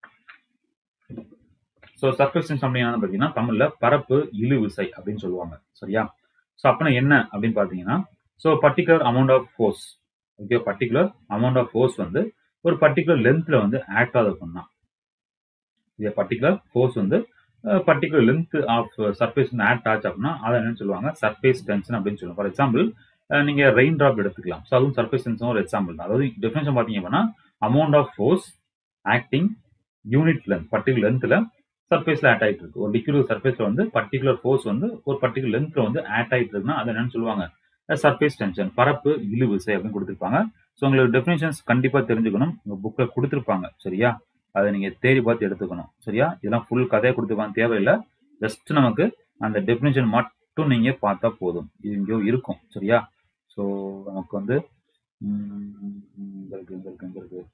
so surface tension அப்படின்னா பார்த்தீங்கன்னா தமிழ்ல பரப்பு இழு விசை அப்படின்னு சொல்லுவாங்க சரியா ஸோ அப்படின்னா என்ன அப்படின்னு பார்த்தீங்கன்னா so particular amount of force okay particular amount of force வந்து ஒரு பர்டிகுலர் லென்த்ல வந்து ஆக்ட் ஆகுது அப்படின்னா இது பர்டிகுலர் ஃபோர்ஸ் வந்து particular length of surface act ஆச்சு அப்படின்னா அதை என்னன்னு சொல்லுவாங்க சர்ஃபேஸ் டென்ஷன் அப்படின்னு சொல்லுவாங்க ஃபார் எக்ஸாம்பிள் நீங்க ரெயின் ட்ராப் எடுத்துக்கலாம் ஸோ அதுவும் சர்ஃபேஸ் டென்ஷன் ஒரு எக்ஸாம்பிள் தான் அதாவது டெஃபினேஷன் பார்த்தீங்க அப்படின்னா amount of force acting unit length particular லென்த்ல சர்ஃபேஸ்ல ஆட் ஆயிட்டு இருக்கு ஒரு லிக்விட் சர்ஃபேஸ்ல வந்து பர்டிகுலர் ஃபோர்ஸ் வந்து ஒரு பர்டிகுலர் லென்த்ல வந்து ஆட் ஆயிட்டு இருக்குன்னா அதை என்னன்னு சொல்லுவாங்க சர்ஃபேஸ் டென்ஷன் பரப்பு இழு விசை அப்படின்னு கொடுத்துருப்பாங்க ஸோ உங்களுக்கு டெஃபினேஷன்ஸ் கண்டிப்பா தெரிஞ்சுக்கணும் உங்க புக்ல கொடுத்துருப்பாங்க சரியா அதை நீங்க தேடி பார்த்து எடுத்துக்கணும் சரியா இதெல்லாம் ஃபுல் கதையை கொடுத்துருப்பாங்க தேவையில்லை ஜஸ்ட் நமக்கு அந்த டெஃபினேஷன் மட்டும் நீங்க பார்த்தா போதும் இது இங்கேயோ இருக்கும் சரியா ஸோ நமக்கு வந்து இங்க இருக்கு இங்க இருக்கு இங்க இருக்கு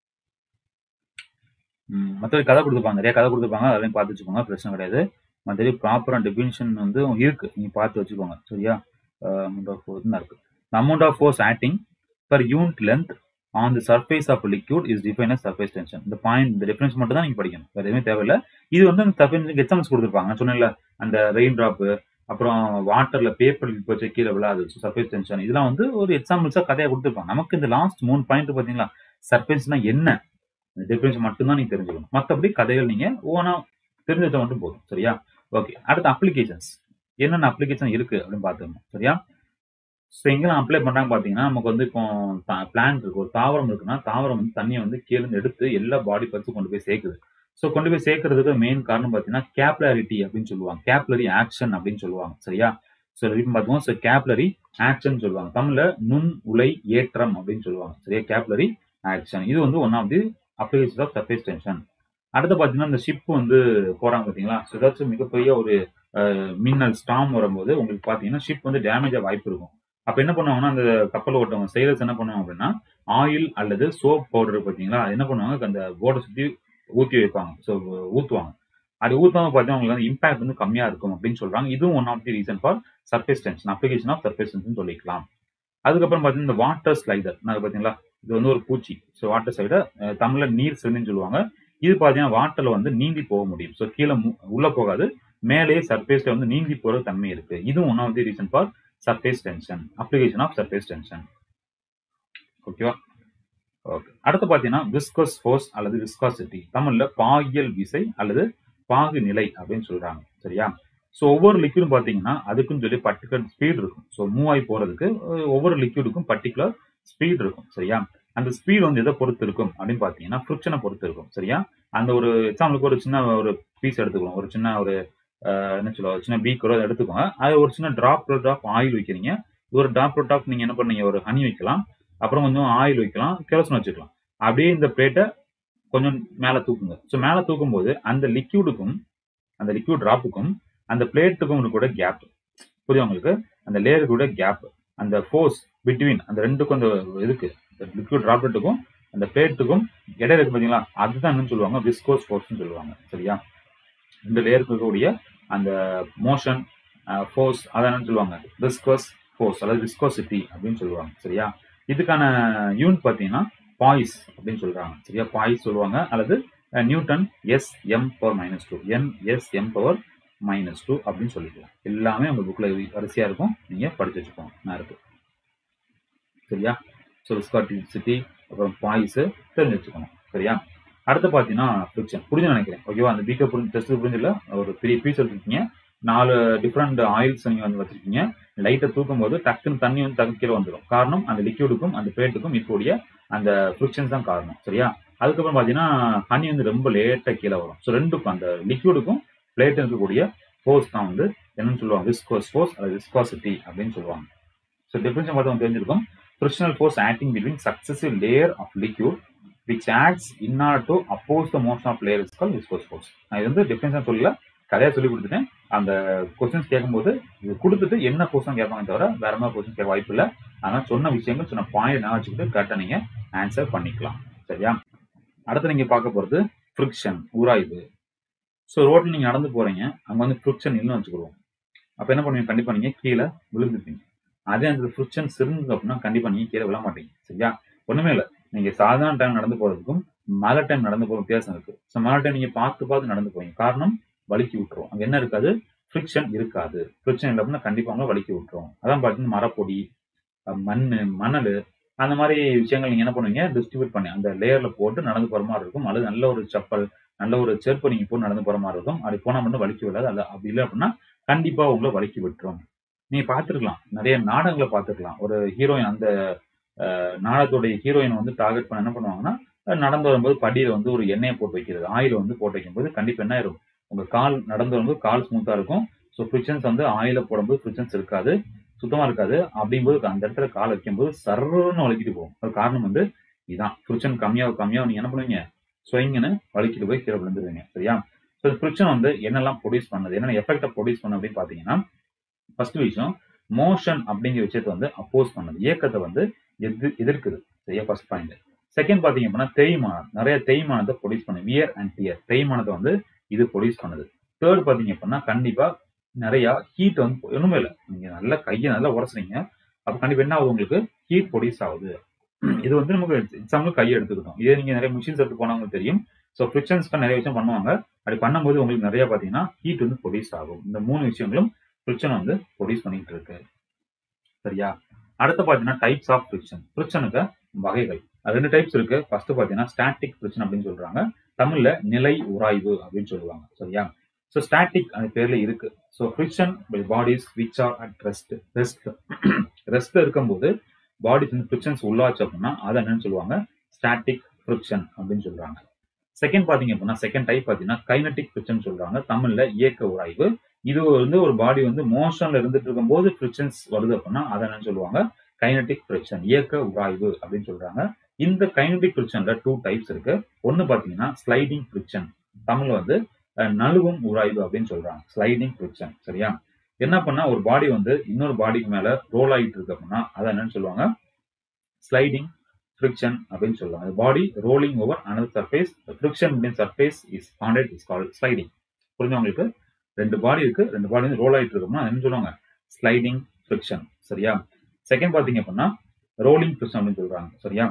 மற்றபடி கதை கொடுத்துருப்பாங்க நிறைய கதை கொடுத்துருப்பாங்க அதெல்லாம் பார்த்து வச்சுக்கோங்க பிரச்சனை கிடையாது மற்றபடி ப்ராப்பரான டெஃபினிஷன் வந்து இருக்கு நீங்க பார்த்து வச்சுக்கோங்க சரியா அமௌண்ட் ஆஃப் ஃபோர்ஸ் இருக்கு amount of force acting per unit length on the surface of liquid is define as surface tension இந்த பாயிண்ட் இந்த டிஃபரன்ஸ் மட்டும் தான் நீங்க படிக்கணும் வேற எதுவுமே தேவையில்ல இது வந்து அந்த சர்ஃபேஸ் எக்ஸாம்ஸ் கொடுத்துருப்பாங்க நான் சொன்னேன்ல அந்த ரெயின் டிராப் அப்புறம் வாட்டர்ல பேப்பர் வச்சு கீழே விழாது சர்ஃபேஸ் டென்ஷன் இதெல்லாம் வந்து ஒரு எக்ஸாம்பிள்ஸா கதையா கொடுத்துருப்பாங்க நமக்கு இந்த லாஸ்ட் மூணு பாயிண்ட் பாத்தீங்களா சர்ஃபேஸ்னா என்ன டிஃபரன்ஸ் மட்டும்தான் நீங்க தெரிஞ்சுக்கணும் மற்றபடி கதைகள் நீங்க ஓனா தெரிஞ்சு வச்சா மட்டும் போதும் சரியா ஓகே அடுத்த அப்ளிகேஷன்ஸ் என்னென்ன அப்ளிகேஷன் இருக்கு அப்படின்னு பார்த்துக்கணும் சரியா ஸோ எங்கெல்லாம் அப்ளை பண்றாங்க பார்த்தீங்கன்னா நமக்கு வந்து இப்போ பிளான்ட் இருக்கு ஒரு தாவரம் இருக்குன்னா தாவரம் வந்து தண்ணியை வந்து கீழே இருந்து எடுத்து எல்லா பாடி பர்ட்ஸும் கொண்டு போய் சேர்க்குது ஸோ கொண்டு போய் சேர்க்கறதுக்கு மெயின் காரணம் பார்த்தீங்கன்னா கேப்லரிட்டி அப்படின்னு சொல்லுவாங்க கேப்லரி ஆக்ஷன் அப்படின்னு சொல்லுவாங்க சரியா ஸோ இப்போ பார்த்துக்கோங்க ஸோ கேப்லரி ஆக்ஷன் சொல்லுவாங்க தமிழ்ல நுண் உலை ஏற்றம் அப்படின்னு சொல்லுவாங்க சரியா கேப்லரி ஆக்ஷன் இது வந்து one of the application of surface tension அடுத்து பார்த்தீங்கன்னா இந்த ஷிப் வந்து போறாங்க பார்த்தீங்களா ஸோ ஏதாச்சும் மிகப்பெரிய ஒரு அஹ், மின்னல் ஸ்டாம் வரும்போது உங்களுக்கு பார்த்தீங்கன்னா ஷிப் வந்து டேமேஜ் ஆக வாய்ப்பு இருக்கும் அப்ப என்ன பண்ணுவாங்கன்னா அந்த கப்பல் ஓட்டவங்க செயலர்ஸ் என்ன பண்ணுவாங்க அப்படின்னா ஆயில் அல்லது சோப் பவுடர் பார்த்தீங்களா அது என்ன பண்ணுவாங்க அந்த போட்டை சுத்தி ஊற்றி வைப்பாங்க ஸோ ஊற்றுவாங்க அது ஊத்தாம பார்த்தீங்கன்னா உங்களுக்கு வந்து இம்பாக்ட் வந்து கம்மியா இருக்கும் அப்படின்னு சொல்றாங்க இதுவும் one of the reason for surface tension application of surface tension சொல்லிக்கலாம் அதுக்கப்புறம் பார்த்தீங்கன்னா இந்த வாட்டர் ஸ்லைடர் நான் பார்த்தீங்களா இது வந்து ஒரு பூச்சி ஸோ வாட்டர் ஸ்லைடர் தமிழ்ல நீர் சிறுமின்னு சொல்லுவாங்க இது பார்த்தீங்கன்னா வாட்டர்ல வந்து நீந்தி போக முடியும் ஸோ கீழே மு- உள்ள போகாது மேலே சர்ஃபேஸ்ல வந்து நீந்தி போற தன்மை இருக்கு இதுவும் one of the reason for surface tension application of surface tension ஓகேவா ஓகே அடுத்து பார்த்தீங்கன்னா விஸ்கஸ் ஃபோர்ஸ் அல்லது விஸ்காசிட்டி தமிழ்ல பாகியல் விசை அல்லது பாகு நிலை அப்படின்னு சொல்றாங்க சரியா ஸோ ஒவ்வொரு லிக்விடும் பார்த்தீங்கன்னா அதுக்குன்னு சொல்லி பர்டிகுலர் ஸ்பீட் இருக்கும் ஸோ மூவ் ஆகி போறதுக்கு அஹ், ஒவ்வொரு லிக்விடுக்கும் பர்டிகுலர் ஸ்பீட் இருக்கும் சரியா அந்த ஸ்பீட் வந்து எதை பொறுத்து இருக்கும் அப்படின்னு பார்த்தீங்கன்னா ஃப்ரிக்ஷனை பொறுத்து இருக்கும் சரியா அந்த ஒரு எக்ஸாம்பிளுக்கு ஒரு சின்ன ஒரு பீஸ் எடுத்துக்கலாம் ஒரு சின்ன ஒரு அஹ், என்ன சொல்லுவோம் சின்ன பீக்கரோ எடுத்துக்கோங்க அது ஒரு சின்ன டிராப் டிராப் ஆயில் வைக்கிறீங்க ஒரு டிராப் டிராப் நீங்க என்ன பண்ணீங்க ஒரு ஹனி வைக்கலாம் அப்புறம் கொஞ்சம் ஆயில் வைக்கலாம் கெரோசின் வச்சுக்கலாம் அப்படியே இந்த பிளேட்டை கொஞ்சம் மேலே தூக்குங்க ஸோ மேலே தூக்கும் போது அந்த லிக்யூடுக்கும் அந்த லிக்யூட் டிராப்புக்கும் அந்த பிளேட்டுக்கும் கூட கேப் புரியுது உங்களுக்கு அந்த லேயருக்கு கூட கேப் அந்த ஃபோர்ஸ் பிட்வீன் அந்த ரெண்டுக்கும் அந்த இதுக்கு லிக்யூட் டிராப்லெட்டுக்கும் அந்த பிளேட்டுக்கும் இடையில இருக்கு பார்த்தீங்களா அதுதான் என்னன்னு சொல்லுவாங்க விஸ்கோஸ் ஃபோர்ஸ்னு சொல்லுவாங்க சரியா இந்த லேயருக்கு இருக்கக்கூடிய அந்த மோஷன் ஃபோர்ஸ் அதான் என்னன்னு சொல்லுவாங்க விஸ்கோஸ் ஃபோர்ஸ் அதாவது விஸ்கோசிட்டி அப்படின்னு சொல்லுவாங்க சரியா இதுக்கான யூனிட் பார்த்தீங்கன்னா பாய்ஸ் அப்படின்னு சொல்றாங்க சரியா பாய்ஸ் சொல்லுவாங்க அல்லது newton S M power minus two N S M power minus two அப்படின்னு சொல்லிக்கலாம் எல்லாமே உங்க புக்ல வரிசையா இருக்கும் நீங்க படிச்சு வச்சுக்கோங்க நான் இருக்கு சரியா ஸோ விஸ்காட்டிசிட்டி அப்புறம் பாய்ஸ் தெரிஞ்சு வச்சுக்கணும் சரியா அடுத்து பார்த்தீங்கன்னா ஃபிரிக்ஷன் புரிஞ்சு நினைக்கிறேன் ஓகேவா அந்த பீக்கர் புரிஞ்சு டெஸ்ட் புரிஞ்சில்ல ஒரு பெரிய பீஸ் எடுத்துருக்கீங்க நாலு டிஃப்ரெண்ட் ஆயில்ஸ் நீங்க வந்து வச்சிருக்கீங்க லைட்டை தூக்கும் போது டக்குன்னு தண்ணி வந்து டக்கு கீழே வந்துடும் காரணம் அந்த லிக்யூடுக்கும் அந்த பிளேட்டுக்கும் இருக்கக்கூடிய அந்த ஃபிரிக்ஷன்ஸ் தான் காரணம் சரியா அதுக்கப்புறம் பார்த்தீங்கன்னா ஹனி வந்து ரொம்ப லேட்டாக கீழே வரும் ஸோ ரெண்டுக்கும் அந்த லிக்யூடுக்கும் பிளேட் இருக்கக்கூடிய ஃபோர்ஸ் தான் வந்து என்னன்னு சொல்லுவாங்க விஸ்கோஸ் ஃபோர்ஸ் அல்லது விஸ்காசிட்டி அப்படின்னு சொல்லுவாங்க ஸோ டிஃபரன்ஸ் பார்த்தவங்க தெரிஞ்சிருக்கும் frictional force acting between successive layer of liquid which acts in or to oppose the motion of layer is call viscous force நான் இது வந்து டிஃபரன்ஸாக சொல்லல கதையா சொல்லி கொடுத்துட்டேன் அந்த கொஸ்டின்ஸ் கேட்கும்போது இது கொடுத்துட்டு என்ன கொஸ்டின் கேட்பாங்க தவிர வேற மாதிரி கொஸ்டின் கேட்க வாய்ப்பு இல்லை அதனால சொன்ன விஷயங்கள் சொன்ன பாயிண்ட் நான் வச்சுக்கிட்டு கரெக்டாக நீங்க ஆன்சர் பண்ணிக்கலாம் சரியா அடுத்து நீங்க பார்க்க போறது ஃப்ரிக்ஷன் உராய்வு ஸோ ரோட்ல நீங்க நடந்து போறீங்க அங்க வந்து ஃப்ரிக்ஷன் இல்லைன்னு வச்சுக்கிடுவோம் அப்ப என்ன பண்ணுவீங்க கண்டிப்பா நீங்க கீழே விழுந்துப்பீங்க அதே அந்த ஃப்ரிக்ஷன் சிறந்தது அப்படின்னா கண்டிப்பா நீங்க கீழே விழ மாட்டீங்க சரியா ஒண்ணுமே இல்லை நீங்க சாதாரண டைம் நடந்து போறதுக்கும் மழை டைம் நடந்து போற வித்தியாசம் இருக்கு ஸோ மழை டைம் நீங்க பார்த்து பார்த்து நடந்து போவீங்க காரணம் வலிக்கி விட்டுரும் அங்க என்ன இருக்காது ஃப்ரிக்ஷன் இருக்காது ஃப்ரிக்ஷன் இல்லை அப்படின்னா கண்டிப்பா உங்களை வலிக்கி விட்டுரும் அதான் பார்த்தீங்கன்னா மரப்பொடி அஹ் மண்ணு மணல் அந்த மாதிரி விஷயங்கள் நீங்க என்ன பண்ணுவீங்க டிஸ்ட்ரிபியூட் பண்ணி அந்த லேயர்ல போட்டு நடந்து போற மாதிரி இருக்கும் அல்லது நல்ல ஒரு செப்பல் நல்ல ஒரு செருப்பு நீங்க போட்டு நடந்து போற மாதிரி இருக்கும் அப்படி போனா மட்டும் வலிக்கி விடாது அல்ல அப்படி இல்லை அப்படின்னா கண்டிப்பா உங்களை வலிக்கி விட்டுரும் நீங்க பார்த்துருக்கலாம் நிறைய நாடகங்களை பார்த்துருக்கலாம் ஒரு ஹீரோயின் அந்த அஹ், நாடகத்துடைய ஹீரோயின் வந்து டார்கெட் பண்ண என்ன பண்ணுவாங்கன்னா அஹ், நடந்து வரும்போது படியில வந்து ஒரு எண்ணெயை போட்டு வைக்கிறது ஆயில் வந்து போட்டு வைக்கும்போது கண்டிப்பா என்ன ஆயிரும் உங்க கால் நடந்து வரும்போது கால் ஸ்மூத்தா இருக்கும் ஸோ ஃப்ரிக்ஷன்ஸ் வந்து ஆயில போடும்போது ஃப்ரிக்ஷன்ஸ் இருக்காது சுத்தமா இருக்காது அப்படிங்கும்போது அந்த இடத்துல கால் வைக்கும்போது சர்ன்னு வலிக்கிட்டு போகும் அது காரணம் வந்து இதுதான் ஃப்ரிக்ஷன் கம்மியாக கம்மியாக நீங்க என்ன பண்ணுவீங்க ஸ்வயிங்னு வலிக்கிட்டு போய் கீழே விழுந்துருவீங்க சரியா ஸோ ஃப்ரிக்ஷன் வந்து என்னெல்லாம் ப்ரொடியூஸ் பண்ணுது என்னென்ன எஃபெக்டை ப்ரொடியூஸ் பண்ணு அப்படின்னு பார்த்தீங்கன்னா ஃபர்ஸ்ட் விஷயம் மோஷன் அப்படிங்கிற விஷயத்தை வந்து அப்போஸ் பண்ணுது இயக்கத்தை வந்து எது எதிர்க்குது சரியா ஃபர்ஸ்ட் பாயிண்ட் செகண்ட் பாத்தீங்க அப்படின்னா தேய்மானம் நிறைய தேய்மானத்தை ப்ரொடியூஸ் பண்ணுது வியர் அண்ட் டியர் தேய்மானத்தை வந்து இது ப்ரொடியூஸ் பண்ணுது தேர்ட் பாத்தீங்க அப்படின்னா கண்டிப்பா நிறைய ஹீட் வந்து ஒண்ணுமே இல்லை நீங்க நல்லா கையை நல்லா உரசுறீங்க அப்ப கண்டிப்பா என்ன ஆகுது உங்களுக்கு ஹீட் ப்ரொடியூஸ் ஆகுது இது வந்து நமக்கு எக்ஸாம்பிள் கையை எடுத்துக்கிட்டோம் இதே நீங்க நிறைய மிஷின்ஸ் எடுத்து போனவங்களுக்கு தெரியும் ஸோ ஃப்ரிக்ஷன்ஸ்க்கு நிறைய விஷயம் பண்ணுவாங்க அப்படி பண்ணும்போது உங்களுக்கு நிறைய பாத்தீங்கன்னா ஹீட் வந்து ப்ரொடியூஸ் ஆகும் இந்த மூணு விஷயங்களும் ஃப்ரிக்ஷன் வந்து ப்ரொடியூஸ் பண்ணிட்டு இருக்கு சரியா அடுத்து பாத்தீங்கன்னா டைப்ஸ் ஆஃப் ஃப்ரிக்ஷன் ஃப்ரிக்ஷனுக்கு வகைகள் அது ரெண்டு டைப்ஸ் இருக்கு ஃபர்ஸ்ட் பாத்தீங்கன்னா ஸ்டாட்டிக் ஃப்ரிக்ஷன் அப்படின்னு சொல்றாங்க தமிழ்ல நிலை உராய்வு அப்படின்னு சொல்லுவாங்க சரியா ஸோ ஸ்டாட்டிக் அந்த பேர்ல இருக்கு so friction by bodies which are at rest rest ரெஸ்ட்ல இருக்கும்போது பாடிஸ் வந்து ஃப்ரிக்ஷன்ஸ் உள்ளாச்சு அப்படின்னா அதை என்னன்னு சொல்லுவாங்க ஸ்டாட்டிக் ஃப்ரிக்ஷன் அப்படின்னு சொல்றாங்க செகண்ட் பாத்தீங்க அப்படின்னா செகண்ட் டைப் பாத்தீங்கன்னா கைனட்டிக் ஃப்ரிக்ஷன் சொல்றாங்க தமிழ்ல இயக்க உராய்வு இது வந்து ஒரு பாடி வந்து மோஷன்ல இருந்துட்டு இருக்கும்போது ஃப்ரிக்ஷன்ஸ் வருது அப்படின்னா அதை என்னன்னு சொல்லுவாங்க கைனட்டிக் ஃப்ரிக்ஷன் இயக்க உராய்வு அப்படின்னு சொல்றாங்க இந்த கைனட்டிக் ஃப்ரிக்ஷன்ல டூ டைப்ஸ் இருக்கு ஒன்னு பாத்தீங்கன்னா ஸ்லைடிங் ஃப்ரிக்ஷன் தமிழ் வந்து அஹ், நழுவும் உராய்வு அப்படின்னு சொல்றாங்க ஸ்லைடிங் ஃப்ரிக்ஷன் சரியா என்ன பண்ணா ஒரு பாடி வந்து இன்னொரு பாடிக்கு மேல ரோல் ஆகிட்டு இருக்கு அப்படின்னா அதை என்னன்னு சொல்லுவாங்க ஸ்லைடிங் ஃப்ரிக்ஷன் அப்படின்னு சொல்லுவாங்க body rolling over another surface friction between surface is counted is call sliding புரிஞ்சா உங்களுக்கு ரெண்டு பாடி இருக்கு ரெண்டு பாடி வந்து ரோல் ஆகிட்டு இருக்கோம்னா என்ன சொல்லுவாங்க ஸ்லைடிங் ஃப்ரிக்ஷன் சரியா செகண்ட் பாத்தீங்க அப்படின்னா ரோலிங் ஃப்ரிக்ஷன் அப்படின்னு சொல்றாங்க சரியா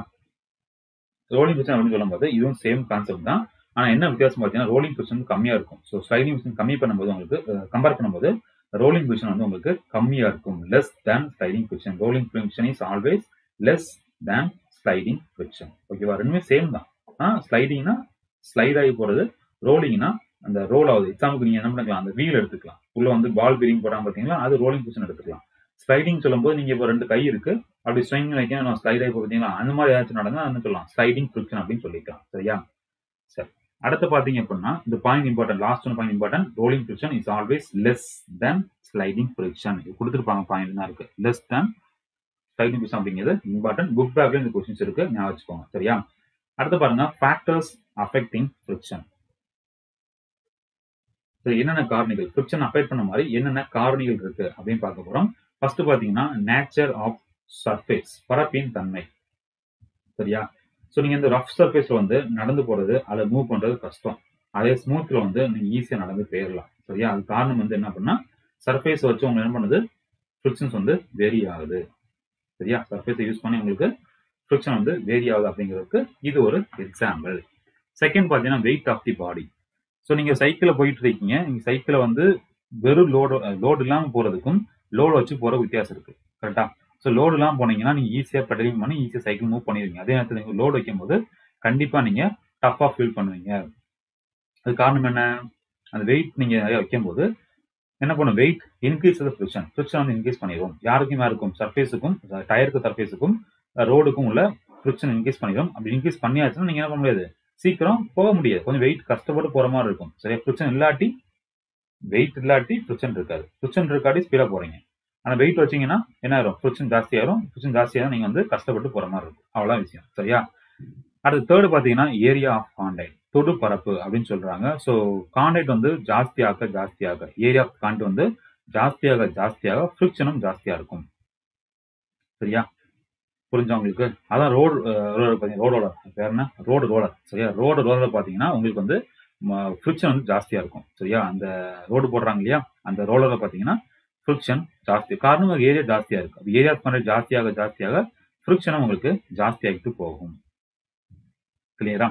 ரோலிங் ஃப்ரிக்ஷன் அப்படின்னு சொல்லும்போது இதுவும் சேம் கான்செப்ட் தான் ஆனா என்ன வித்தியாசம் பார்த்தீங்கன்னா ரோலிங் ஃப்ரிக்ஷன் கம்மியா இருக்கும் ஸோ ஸ்லைடிங் ஃப்ரிக்ஷன் கம்மி பண்ணும்போது உங்களுக்கு கம்பேர் பண்ணும்போது ரோலிங் ஃப்ரிக்ஷன் வந்து உங்களுக்கு கம்மியா இருக்கும் less than sliding friction rolling friction is always less than sliding friction ஓகேவா ரெண்டுமே சேம் தான் ஆ ஸ்லைடிங்னா ஸ்லைட் ஆகி போறது ரோலிங்னா அந்த ரோல் ஆகுது எக்ஸாம்பிளுக்கு நீங்க என்ன பண்ணிக்கலாம் அந்த வீல் எடுத்துக்கலாம் உள்ள வந்து பால் பீரிங் போடாம பாத்தீங்களா அது ரோலிங் ஃப்ரிக்ஷன் எடுத்துக்கலாம் ஸ்லைடிங் சொல்லும்போது நீங்க இப்போ ரெண்டு கை இருக்கு அப்படி ஸ்விங் வைக்க நான் ஸ்லைட் ஆகி பார்த்தீங்களா அந்த மாதிரி ஏதாச்சும் நடந்தா என்ன சொல்லலாம் ஸ்லைடிங் ஃப்ரிக்ஷன் அப்படின்னு சொல்லிக்கலாம் சரியா சரி அடுத்து பாத்தீங்க அப்படின்னா இந்த point important last one point important rolling friction is always less than sliding friction இது கொடுத்துருப்பாங்க பாயிண்ட் தான் இருக்கு லெஸ் தென் ஸ்லைடிங் ஃப்ரிக்ஷன் அப்படிங்கிறது இம்பார்ட்டன்ட் புக் பேக்ல இந்த கொஸ்டின்ஸ் இருக்கு ஞாபகம் வச்சுக்கோங்க சரியா அடுத்து பாருங்க ஃபேக்டர்ஸ் அஃபெக்டிங் ஃப்ரிக்ஷன் சரி என்னென்ன காரணிகள் ஃப்ரிக்ஷன் அஃபெக்ட் பண்ண மாதிரி என்னென்ன காரணிகள் இருக்கு அப்படின்னு பார்க்க போறோம் ஃபர்ஸ்ட் பாத்தீங்கன்னா நேச்சர் ஆஃப் சர்ஃபேஸ் பரப்பின் தன்மை சரியா ஸோ நீங்க இந்த ரஃப் சர்ஃபேஸ்ல வந்து நடந்து போறது அதை மூவ் பண்றது கஷ்டம் அதே ஸ்மூத்ல வந்து நீங்க ஈஸியா நடந்து போயிடலாம் சரியா அது காரணம் வந்து என்ன பண்ணா சர்ஃபேஸ் வச்சு உங்களுக்கு என்ன பண்ணுது ஃப்ரிக்ஷன்ஸ் வந்து வேரி ஆகுது சரியா சர்ஃபேஸை யூஸ் பண்ணி உங்களுக்கு ஃப்ரிக்ஷன் வந்து வேரி ஆகுது அப்படிங்கிறதுக்கு இது ஒரு எக்ஸாம்பிள் செகண்ட் பார்த்தீங்கன்னா weight of the body so நீங்க சைக்கிளில் போயிட்டு இருக்கீங்க நீங்க சைக்கிளை வந்து வெறும் லோடு லோடு இல்லாமல் போறதுக்கும் லோடு வச்சு போற வித்தியாசம் இருக்கு கரெக்டா ஸோ லோடு இல்லாமல் போனீங்கன்னா நீங்க ஈஸியா பெடலிங் பண்ணி ஈஸியா சைக்கிள் மூவ் பண்ணிடுவீங்க அதே நேரத்தில் நீங்க லோடு வைக்கும்போது கண்டிப்பா நீங்க டஃபா ஃபீல் பண்ணுவீங்க அது காரணம் என்ன அந்த வெயிட் நீங்க நிறைய வைக்கும்போது என்ன பண்ணும் வெயிட் இன்க்ரீஸ் ஃபிரிக்ஷன் ஃபிரிக்ஷன் வந்து இன்க்ரீஸ் பண்ணிடும் யாருக்கும் யாருக்கும் சர்ஃபேஸுக்கும் டயருக்கு சர்ஃபேஸுக்கும் ரோடுக்கும் உள்ள ஃபிரிக்ஷன் இன்க்ரீஸ் பண்ணிடும் அப்படி இன்க்ரீஸ் பண்ணியாச்சுன்னா நீங்க என்ன பண்ண முடியாது சீக்கிரம் போக முடியாது கொஞ்சம் வெயிட் கஷ்டப்பட்டு போற மாதிரி இருக்கும் சரியா ஃபிரிக்ஷன் இல்லாட்டி வெயிட் இல்லாட்டி ஃபிரிக்ஷன் இருக்காது ஃபிரிக்ஷன் இருக்காட்டி ஸ்பீடா போறீங்க ஆனா வெயிட் வச்சீங்கன்னா என்ன ஆயிரும் ஃபிரிக்ஷன் ஜாஸ்தி ஆயிரும் ஃபிரிக்ஷன் ஜாஸ்தியாக நீங்க வந்து கஷ்டப்பட்டு போற மாதிரி இருக்கும் அவ்வளவுதான் விஷயம் சரியா அடுத்து தேர்டு பாத்தீங்கன்னா ஏரியா ஆஃப் கான்டாக்ட் தொடு பரப்பு அப்படின்னு சொல்றாங்க ஸோ கான்டாக்ட் வந்து ஜாஸ்தியாக ஜாஸ்தியாக ஏரியா ஆஃப் கான்டாக்ட் வந்து ஜாஸ்தியாக ஜாஸ்தியாக ஃபிரிக்ஷனும் ஜாஸ்தியா இருக்கும் சரியா புரிஞ்சா உங்களுக்கு அதான் ரோடு ரோடு ரோலர் பேர் என்ன ரோடு ரோலர் சரியா ரோடு ரோலர் பாத்தீங்கன்னா உங்களுக்கு வந்து ஃபிரிக்ஷன் வந்து ஜாஸ்தியா இருக்கும் சரியா அந்த ரோடு போடுறாங்க இல்லையா அந்த ரோலரை பாத்தீங்கன்னா ஃபிரிக்ஷன் ஜாஸ்தி காரணம் ஏரியா ஜாஸ்தியா இருக்கு அது ஏரியா கான்டாக்ட் ஜாஸ்தியாக ஜாஸ்தியாக ஃபிரிக்ஷனும் உங்களுக்கு ஜாஸ்தி ஆகிட்டு போகும் கிளியரா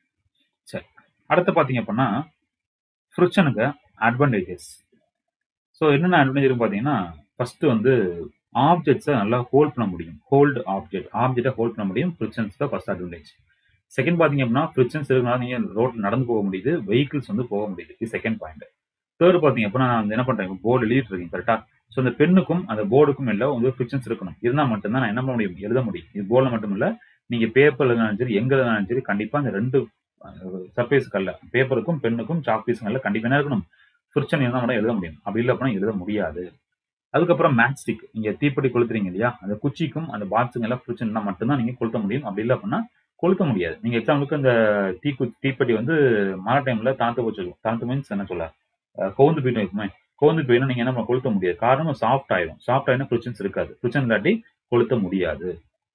சரி அடுத்து பாத்தீங்க அப்படின்னா ஃப்ரிக்ஷனுக்கு அட்வான்டேஜஸ் ஸோ என்னென்ன அட்வான்டேஜ் பார்த்தீங்கன்னா ஃபர்ஸ்ட் வந்து ஆப்ஜெக்ட்ஸை நல்லா ஹோல்ட் பண்ண முடியும் ஹோல்டு ஆப்ஜெக்ட் ஆப்ஜெக்டை ஹோல்ட் பண்ண முடியும் ஃப்ரிக்ஷன்ஸ் தான் ஃபர்ஸ்ட் அட்வான்டேஜ் செகண்ட் பார்த்தீங்க அப்படின்னா ஃப்ரிக்ஷன்ஸ் இருக்கனால நீங்கள் ரோட் நடந்து போக முடியுது வெஹிக்கிள்ஸ் வந்து போக முடியுது இது செகண்ட் பாயிண்ட் தேர்ட் பார்த்தீங்க அப்படின்னா நான் என்ன பண்ணுறேன் போர்டு எழுதிட்டு இருக்கேன் கரெக்டாக ஸோ அந்த பெண்ணுக்கும் அந்த போர்டுக்கும் எல்லாம் வந்து ஃப்ரிக்ஷன்ஸ் இருக்கணும் இருந்தால் மட்டும்தான் நான் என்ன பண்ண முடியும் எழுத முடியும் இது போர்டில் மட்டும் இல்லை நீங்கள் பேப்பர் எழுதினாலும் சரி எங்கே எழுதினாலும் சரி கண்டிப்பாக அந்த ரெண்டு சர்ஃபேஸ்க்கல்ல பேப்பருக்கும் பெண்ணுக்கும் சாக் பீஸுங்கள்ல கண்டிப்பாக என்ன இருக்கணும் ஃப்ரிக்ஷன் இருந்தால் மட்டும் எழுத முடியும் அப்படி இல்லை அப்படின்னா எழுத முடியாது அதுக்கப்புறம் மேட்ச் ஸ்டிக் நீங்க தீப்பெட்டி கொளுத்துறீங்க இல்லையா அந்த குச்சிக்கும் அந்த பாக்ஸுங்க எல்லாம் ஃப்ரிக்ஷன் இருந்தால் மட்டும்தான் நீங்க கொளுத்த முடியும் அப்படி இல்லை அப்படின்னா கொளுத்த முடியாது நீங்க எக்ஸாம்பிளுக்கு அந்த தீ தீப்பெட்டி வந்து மழை டைம்ல தாழ்த்து வச்சிருக்கும் தாழ்த்து மீன்ஸ் என்ன சொல்ல கோந்து போயிட்டு இருக்குமே கோந்து போயினா நீங்க என்ன பண்ண கொளுத்த முடியாது காரணம் சாஃப்ட் ஆயிடும் சாஃப்ட் ஆயினா ஃப்ரிக்ஷன்ஸ் இருக்காது ஃப்ரிக்ஷன் இல்லாட்டி கொளுத்த முடியாது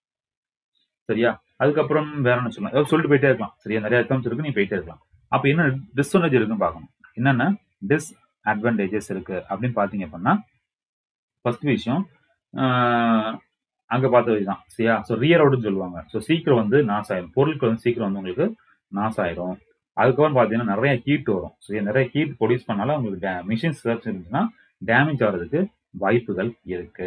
சரியா அதுக்கப்புறம் வேற என்ன சொல்லலாம் ஏதாவது சொல்லிட்டு போயிட்டே இருக்கலாம் சரியா நிறைய எக்ஸாம்ஸ் இருக்கு நீ போயிட்டே இருக்கலாம் அப்ப என்ன டிஸ்அட்வான்டேஜ் இருக்குன்னு பார்க்கணும் என்னென்ன டிஸ் அட்வான்டேஜஸ் இருக்கு அப்படின்னு பார்த்தீங்க அப்படின்னா ஃபர்ஸ்ட் விஷயம் ஆஹ் அங்க பார்த்தது தான் சரியா ஸோ ரியரோடுன்னு சொல்லுவாங்க ஸோ சீக்கிரம் வந்து நாசம் ஆயிடும் பொருட்கள் வந்து சீக்கிரம் வந்து உங்களுக்கு நாசம் ஆயிடும் அதுக்கப்புறம் பார்த்தீங்கன்னா நிறைய ஹீட் வரும் ஸோ நிறைய ஹீட் ப்ரொடியூஸ் பண்ணாலும் உங்களுக்கு மிஷின்ஸ் ஏதாச்சும் இருந்துச்சுன்னா டேமேஜ் ஆகிறதுக்கு வாய்ப்புகள் இருக்கு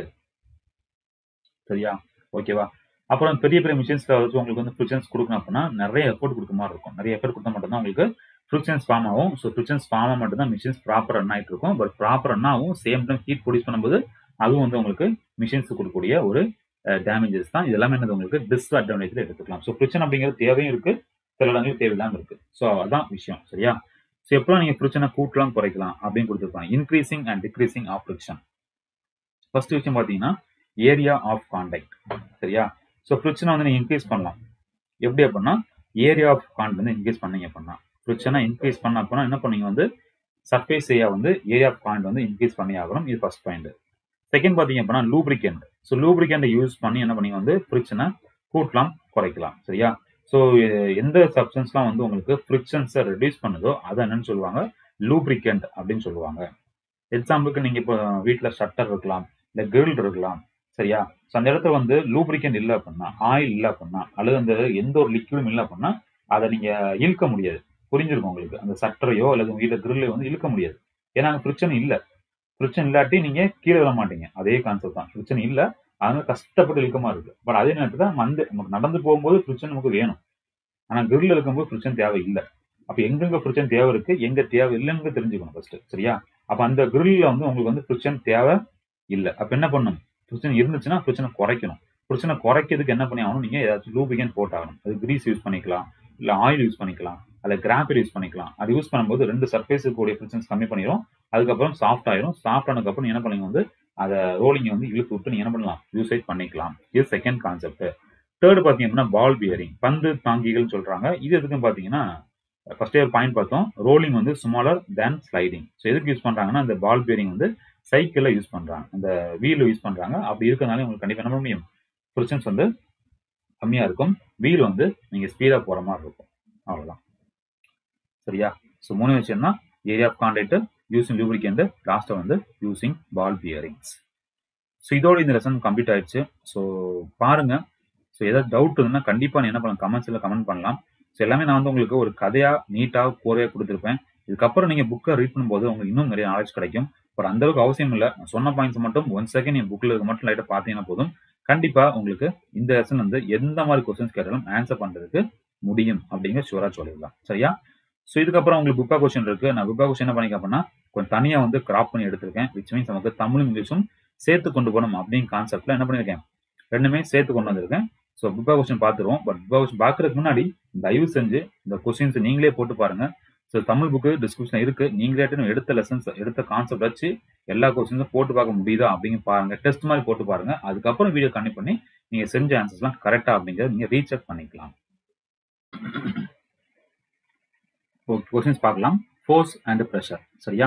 சரியா ஓகேவா அப்புறம் பெரிய பெரிய மிஷின்ஸ்ல வச்சு உங்களுக்கு வந்து ஃபிரிக்ஷன்ஸ் கொடுக்கணும் அப்படின்னா நிறைய எஃபோர்ட் கொடுக்க மாதிரி இருக்கும் நிறைய எஃபோர்ட் கொடுத்தா மட்டும்தான் உங்களுக்கு ஃபிரிக்ஷன்ஸ் ஃபார்ம் ஆகும் ஸோ ஃபிரிக்ஷன்ஸ் ஃபார்ம் ஆக மட்டும் தான் மிஷின்ஸ் ப்ராப்பர் ரன் ஆகிட்டு இருக்கும் பட் ப்ராப்பர் ரன் ஆகும் சேம் டைம் ஹீட் ப்ரொடியூஸ் பண்ணும்போது அதுவும் வந்து உங்களுக்கு மிஷின்ஸ் கொடுக்கக்கூடிய ஒரு டேமேஜஸ் தான் இது எல்லாமே என்னது உங்களுக்கு டிஸ்அட்வான்டேஜ் எடுத்துக்கலாம் ஸோ ஃபிரிக்ஷன் அப்படிங்கிறது தேவையும் இருக்கு சில இடங்களில் தேவையில்லாமல் இருக்கு ஸோ அதான் விஷயம் சரியா ஸோ எப்போ நீங்கள் ஃபிரிக்ஷனை கூட்டலாம் குறைக்கலாம் அப்படின்னு கொடுத்துருப்பாங்க increasing and decreasing of friction first விஷயம் பார்த்தீங்கன்னா ஏரியா ஆஃப் கான்டாக்ட் சரியா ஸோ ஃபிரிக்ஷனை வந்து நீங்கள் இன்க்ரீஸ் பண்ணலாம் எப்படி அப்படின்னா ஏரியா ஆஃப் கான்ட் வந்து இன்க்ரீஸ் பண்ணீங்க அப்படின்னா ஃபிரிக்ஷனை இன்க்ரீஸ் பண்ண அப்படின்னா என்ன பண்ணீங்க வந்து சர்ஃபேஸ் ஏரியா வந்து ஏரியா ஆஃப் கான்ட் வந்து இன்க்ரீஸ் பண்ணி ஆகணும் இது ஃபர்ஸ்ட் பாயிண்ட் செகண்ட் பார்த்தீங்க அப்படின்னா லூப்ரிகண்ட் ஸோ லூப்ரிகண்ட் யூஸ் பண்ணி என்ன பண்ணீங்க வந்து ஃபிரிக்ஷனை கூட்டலாம் குறைக்கலாம் சரியா ஸோ எந்த சப்ஸ்டன்ஸ்லாம் வந்து உங்களுக்கு ஃப்ரிக்ஷன்ஸை ரெடியூஸ் பண்ணுதோ அதை என்னன்னு சொல்லுவாங்க லூப்ரிகண்ட் அப்படின்னு சொல்லுவாங்க எக்ஸாம்பிளுக்கு நீங்கள் இப்போ வீட்டில் ஷட்டர் இருக்கலாம் இல்லை கிரில் இருக்கலாம் சரியா ஸோ அந்த இடத்துல வந்து லூப்ரிகண்ட் இல்லை அப்படின்னா ஆயில் இல்லை அப்படின்னா அல்லது அந்த எந்த ஒரு லிக்விடும் இல்லை அப்படின்னா அதை நீங்கள் இழுக்க முடியாது புரிஞ்சிருக்கும் உங்களுக்கு அந்த சட்டரையோ அல்லது உங்கள் வீட்டில் கிரில்லையோ வந்து இழுக்க முடியாது ஏன்னா அங்கே ஃப்ரிக்ஷன் இல்லை ஃப்ரிக்ஷன் இல்லாட்டி நீங்கள் கீழே விட மாட்டீங்க அதே கான்செப்ட் தான் ஃப்ரிக்ஷன் இல்லை அதனால கஷ்டப்பட்டு இழுக்கமா இருக்கு பட் அதே நேரத்தில் நம்ம வந்து நமக்கு நடந்து போகும்போது ஃப்ரிக்ஷன் நமக்கு வேணும் ஆனால் கிரில் இருக்கும்போது ஃப்ரிக்ஷன் தேவை இல்லை அப்போ எங்கெங்க ஃப்ரிக்ஷன் தேவை இருக்கு எங்க தேவை இல்லைன்னு தெரிஞ்சுக்கணும் ஃபர்ஸ்ட் சரியா அப்போ அந்த கிரில்ல வந்து உங்களுக்கு வந்து ஃப்ரிக்ஷன் தேவை இல்லை அப்போ என்ன பண்ணணும் ஃப்ரிக்ஷன் இருந்துச்சுன்னா ஃப்ரிக்ஷனை குறைக்கணும் ஃப்ரிக்ஷனை குறைக்கிறதுக்கு என்ன பண்ணி ஆகணும் நீங்கள் ஏதாச்சும் லூபிகன் போட்டாகணும் அது கிரீஸ் யூஸ் பண்ணிக்கலாம் இல்லை ஆயில் யூஸ் பண்ணிக்கலாம் அல்ல கிராஃபைட் யூஸ் பண்ணிக்கலாம் அது யூஸ் பண்ணும்போது ரெண்டு சர்ஃபேஸ் கூடிய ஃப்ரிக்ஷன்ஸ் கம்மி பண்ணிடும் அதுக்கப்புறம் சாஃப்ட் ஆயிரும் சாஃப்ட் ஆனதுக்கப்புறம் என்ன பண்ணுங்க வந்து அதை ரோலிங்கை வந்து இழுத்து விட்டு நீங்க என்ன பண்ணலாம் யூசேஜ் பண்ணிக்கலாம் இது செகண்ட் கான்செப்ட் தேர்ட் பார்த்தீங்கன்னா பால் பியரிங் பந்து தாங்கிகள் சொல்றாங்க இது எதுக்குன்னு பார்த்தீங்கன்னா ஃபர்ஸ்ட் ஒரு பாயிண்ட் பார்த்தோம் ரோலிங் வந்து ஸ்மாலர் தேன் ஸ்லைடிங் ஸோ எதுக்கு யூஸ் பண்றாங்கன்னா இந்த பால் பியரிங் வந்து சைக்கிளில் யூஸ் பண்றாங்க அந்த வீல் யூஸ் பண்றாங்க அப்படி இருக்கிறதுனால உங்களுக்கு கண்டிப்பாக என்ன பண்ண முடியும் ஃப்ரிக்ஷன்ஸ் வந்து கம்மியாக இருக்கும் வீல் வந்து நீங்கள் ஸ்பீடாக போகிற மாதிரி இருக்கும் அவ்வளோதான் சரியா ஸோ மூணு விஷயம் தான் area of contact using lubricant லாஸ்ட்டாக வந்து யூசிங் பால் பியரிங்ஸ் ஸோ இதோட இந்த லெசன் கம்ப்ளீட் ஆயிடுச்சு ஸோ பாருங்க ஸோ ஏதாவது டவுட் இருந்ததுன்னா கண்டிப்பாக நீ என்ன பண்ணலாம் கமெண்ட்ஸில் கமெண்ட் பண்ணலாம் ஸோ எல்லாமே நான் வந்து உங்களுக்கு ஒரு கதையாக நீட்டாக கோரையாக கொடுத்துருப்பேன் இதுக்கப்புறம் நீங்கள் புக்கை ரீட் பண்ணும்போது உங்களுக்கு இன்னும் நிறைய நாலேஜ் கிடைக்கும் பட் அந்த அளவுக்கு அவசியம் இல்லை நான் சொன்ன பாயிண்ட்ஸ் மட்டும் ஒன் செகண்ட் என் புக்கில் இருக்க மட்டும் லைட்டாக பார்த்தீங்கன்னா போதும் கண்டிப்பாக உங்களுக்கு இந்த லெசன் வந்து எந்த மாதிரி கொஸ்டின்ஸ் கேட்டாலும் ஆன்சர் பண்ணுறதுக்கு முடியும் அப்படிங்கிற ஷூராக சொல்லிடலாம் சரியா ஸோ இதுக்கப்புறம் உங்களுக்கு புக்கா கொஸ்டின் இருக்கு நான் புக்கா கொஸ்டின் என்ன பண்ணிக்க அப்படின்னா கொஞ்சம் தனியாக வந்து கிராப் பண்ணி எடுத்திருக்கேன் விச் மீன்ஸ் நமக்கு தமிழும் இங்கிலீஷும் சேர்த்து கொண்டு போகணும் அப்படின்னு கான்செப்ட்ல என்ன பண்ணியிருக்கேன் ரெண்டுமே சேர்த்து கொண்டு வந்திருக்கேன் ஸோ புக்கா கொஸ்டின் பார்த்துருவோம் பட் புக்கா கொஸ்டின் பார்க்கறதுக்கு முன்னாடி தயவு செஞ்சு இந்த கொஸ்டின்ஸ் நீங்களே போட்டு பாருங்க ஸோ தமிழ் புக்கு டிஸ்கிரிப்ஷன் இருக்கு நீங்களே எடுத்த லெசன்ஸ் எடுத்த கான்செப்ட் வச்சு எல்லா கொஸ்டின்ஸும் போட்டு பார்க்க முடியுதா அப்படின்னு பாருங்க டெஸ்ட் மாதிரி போட்டு பாருங்க அதுக்கப்புறம் வீடியோ கனெக்ட் பண்ணி நீங்க செஞ்ச ஆன்சர்ஸ்லாம் கரெக்டா அப்படிங்கிறத நீங்க ரீசெக் பண்ணிக்கலாம் ஓகே கொஸ்டின்ஸ் பார்க்கலாம் ஃபோர்ஸ் அண்ட் ப்ரெஷர் சரியா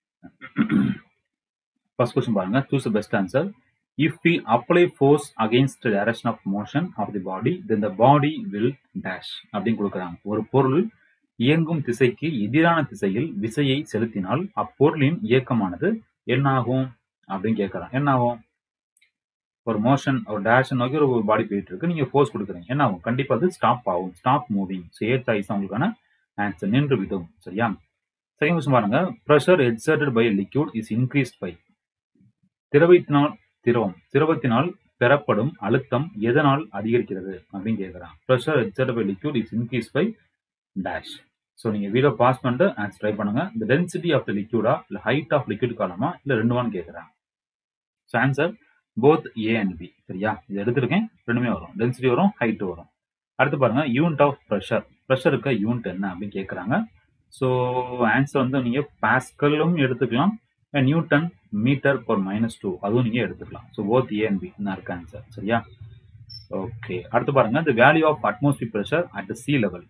ஃபர்ஸ்ட் கொஸ்டின் பாருங்க choose the best answer if we apply force against direction of motion of the body then the body will dash அப்படின்னு கொடுக்குறாங்க ஒரு பொருள் இயங்கும் திசைக்கு எதிரான திசையில் விசையை செலுத்தினால் அப்பொருளின் இயக்கமானது என்னாகும் அப்படின்னு கேட்கறான் என்ன ஆகும் ஒரு மோஷன் ஒரு டேரக்ஷன் நோக்கி ஒரு பாடி போயிட்டு இருக்கு நீங்க ஃபோர்ஸ் கொடுக்குறீங்க என்ன ஆகும் கண்டிப்பா அது ஸ்டாப் ஆகும் stop moving so A choice உங்களுக்கான ஆன்சர் நின்று விடும் சரியா செகண்ட் கொஸ்டின் பாருங்க pressure exerted by liquid is increased by திரவத்தினால் திரவம் திரவத்தினால் பெறப்படும் அழுத்தம் எதனால் அதிகரிக்கிறது அப்படின்னு கேட்குறான் pressure exerted by liquid is increase by dash so நீங்கள் வீடியோ பாஸ் பண்ணிட்டு ஆன்சர் ட்ரை பண்ணுங்க இந்த டென்சிட்டி ஆஃப் த லிக்யூடா இல்லை ஹைட் ஆஃப் லிக்யூட் காலமா இல்லை ரெண்டு வான்னு கேட்குறாங்க so answer both A and B சரியா இது எடுத்திருக்கேன் ரெண்டுமே வரும் டென்சிட்டி வரும் ஹைட் வரும் அடுத்து பாருங்க யூனிட் ஆஃப் ப்ரெஷர் ப்ரெஷருக்கு யூனிட் என்ன அப்படின்னு கேட்குறாங்க ஸோ ஆன்சர் வந்து நீங்கள் பாஸ்கலும் எடுத்துக்கலாம் newton metre per minus two அதுவும் நீங்கள் எடுத்துக்கலாம் so both A and B தான் இருக்கு ஆன்சர் சரியா ஓகே அடுத்து பாருங்க the value of atmosphere pressure at sea level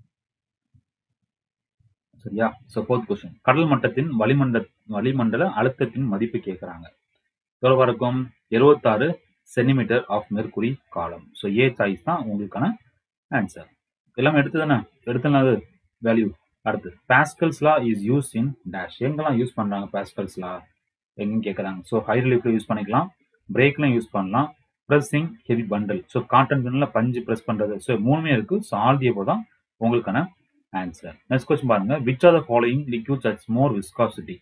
சரியா ஸோ ஃபோர்த் கொஸ்டின் கடல் மட்டத்தின் வளிமண்டல வளிமண்டல அழுத்தத்தின் மதிப்பு கேட்குறாங்க எவ்வளோ இருக்கும் எழுபத்தாறு centimetre of mercury column so A choice தான் உங்களுக்கான ஆன்சர் எல்லாமே எடுத்து தானே எடுத்தனால வேல்யூ அடுத்து Pascal's law is use in dash எங்கெல்லாம் யூஸ் பண்றாங்க பாஸ்கல்ஸ் லா எங்கன்னு கேட்குறாங்க ஸோ ஹை ரிலீஃப்ல யூஸ் பண்ணிக்கலாம் பிரேக்லாம் யூஸ் பண்ணலாம் pressing heavy bundle so cotton கன்ல பஞ்சு ப்ரெஸ் பண்றது ஸோ மூணுமே இருக்கு ஸோ ஆல் தி தான் உங்களுக்கான ஆன்சர் நெக்ஸ்ட் கொஸ்டின் பாருங்க which are the following liquids adds more viscosity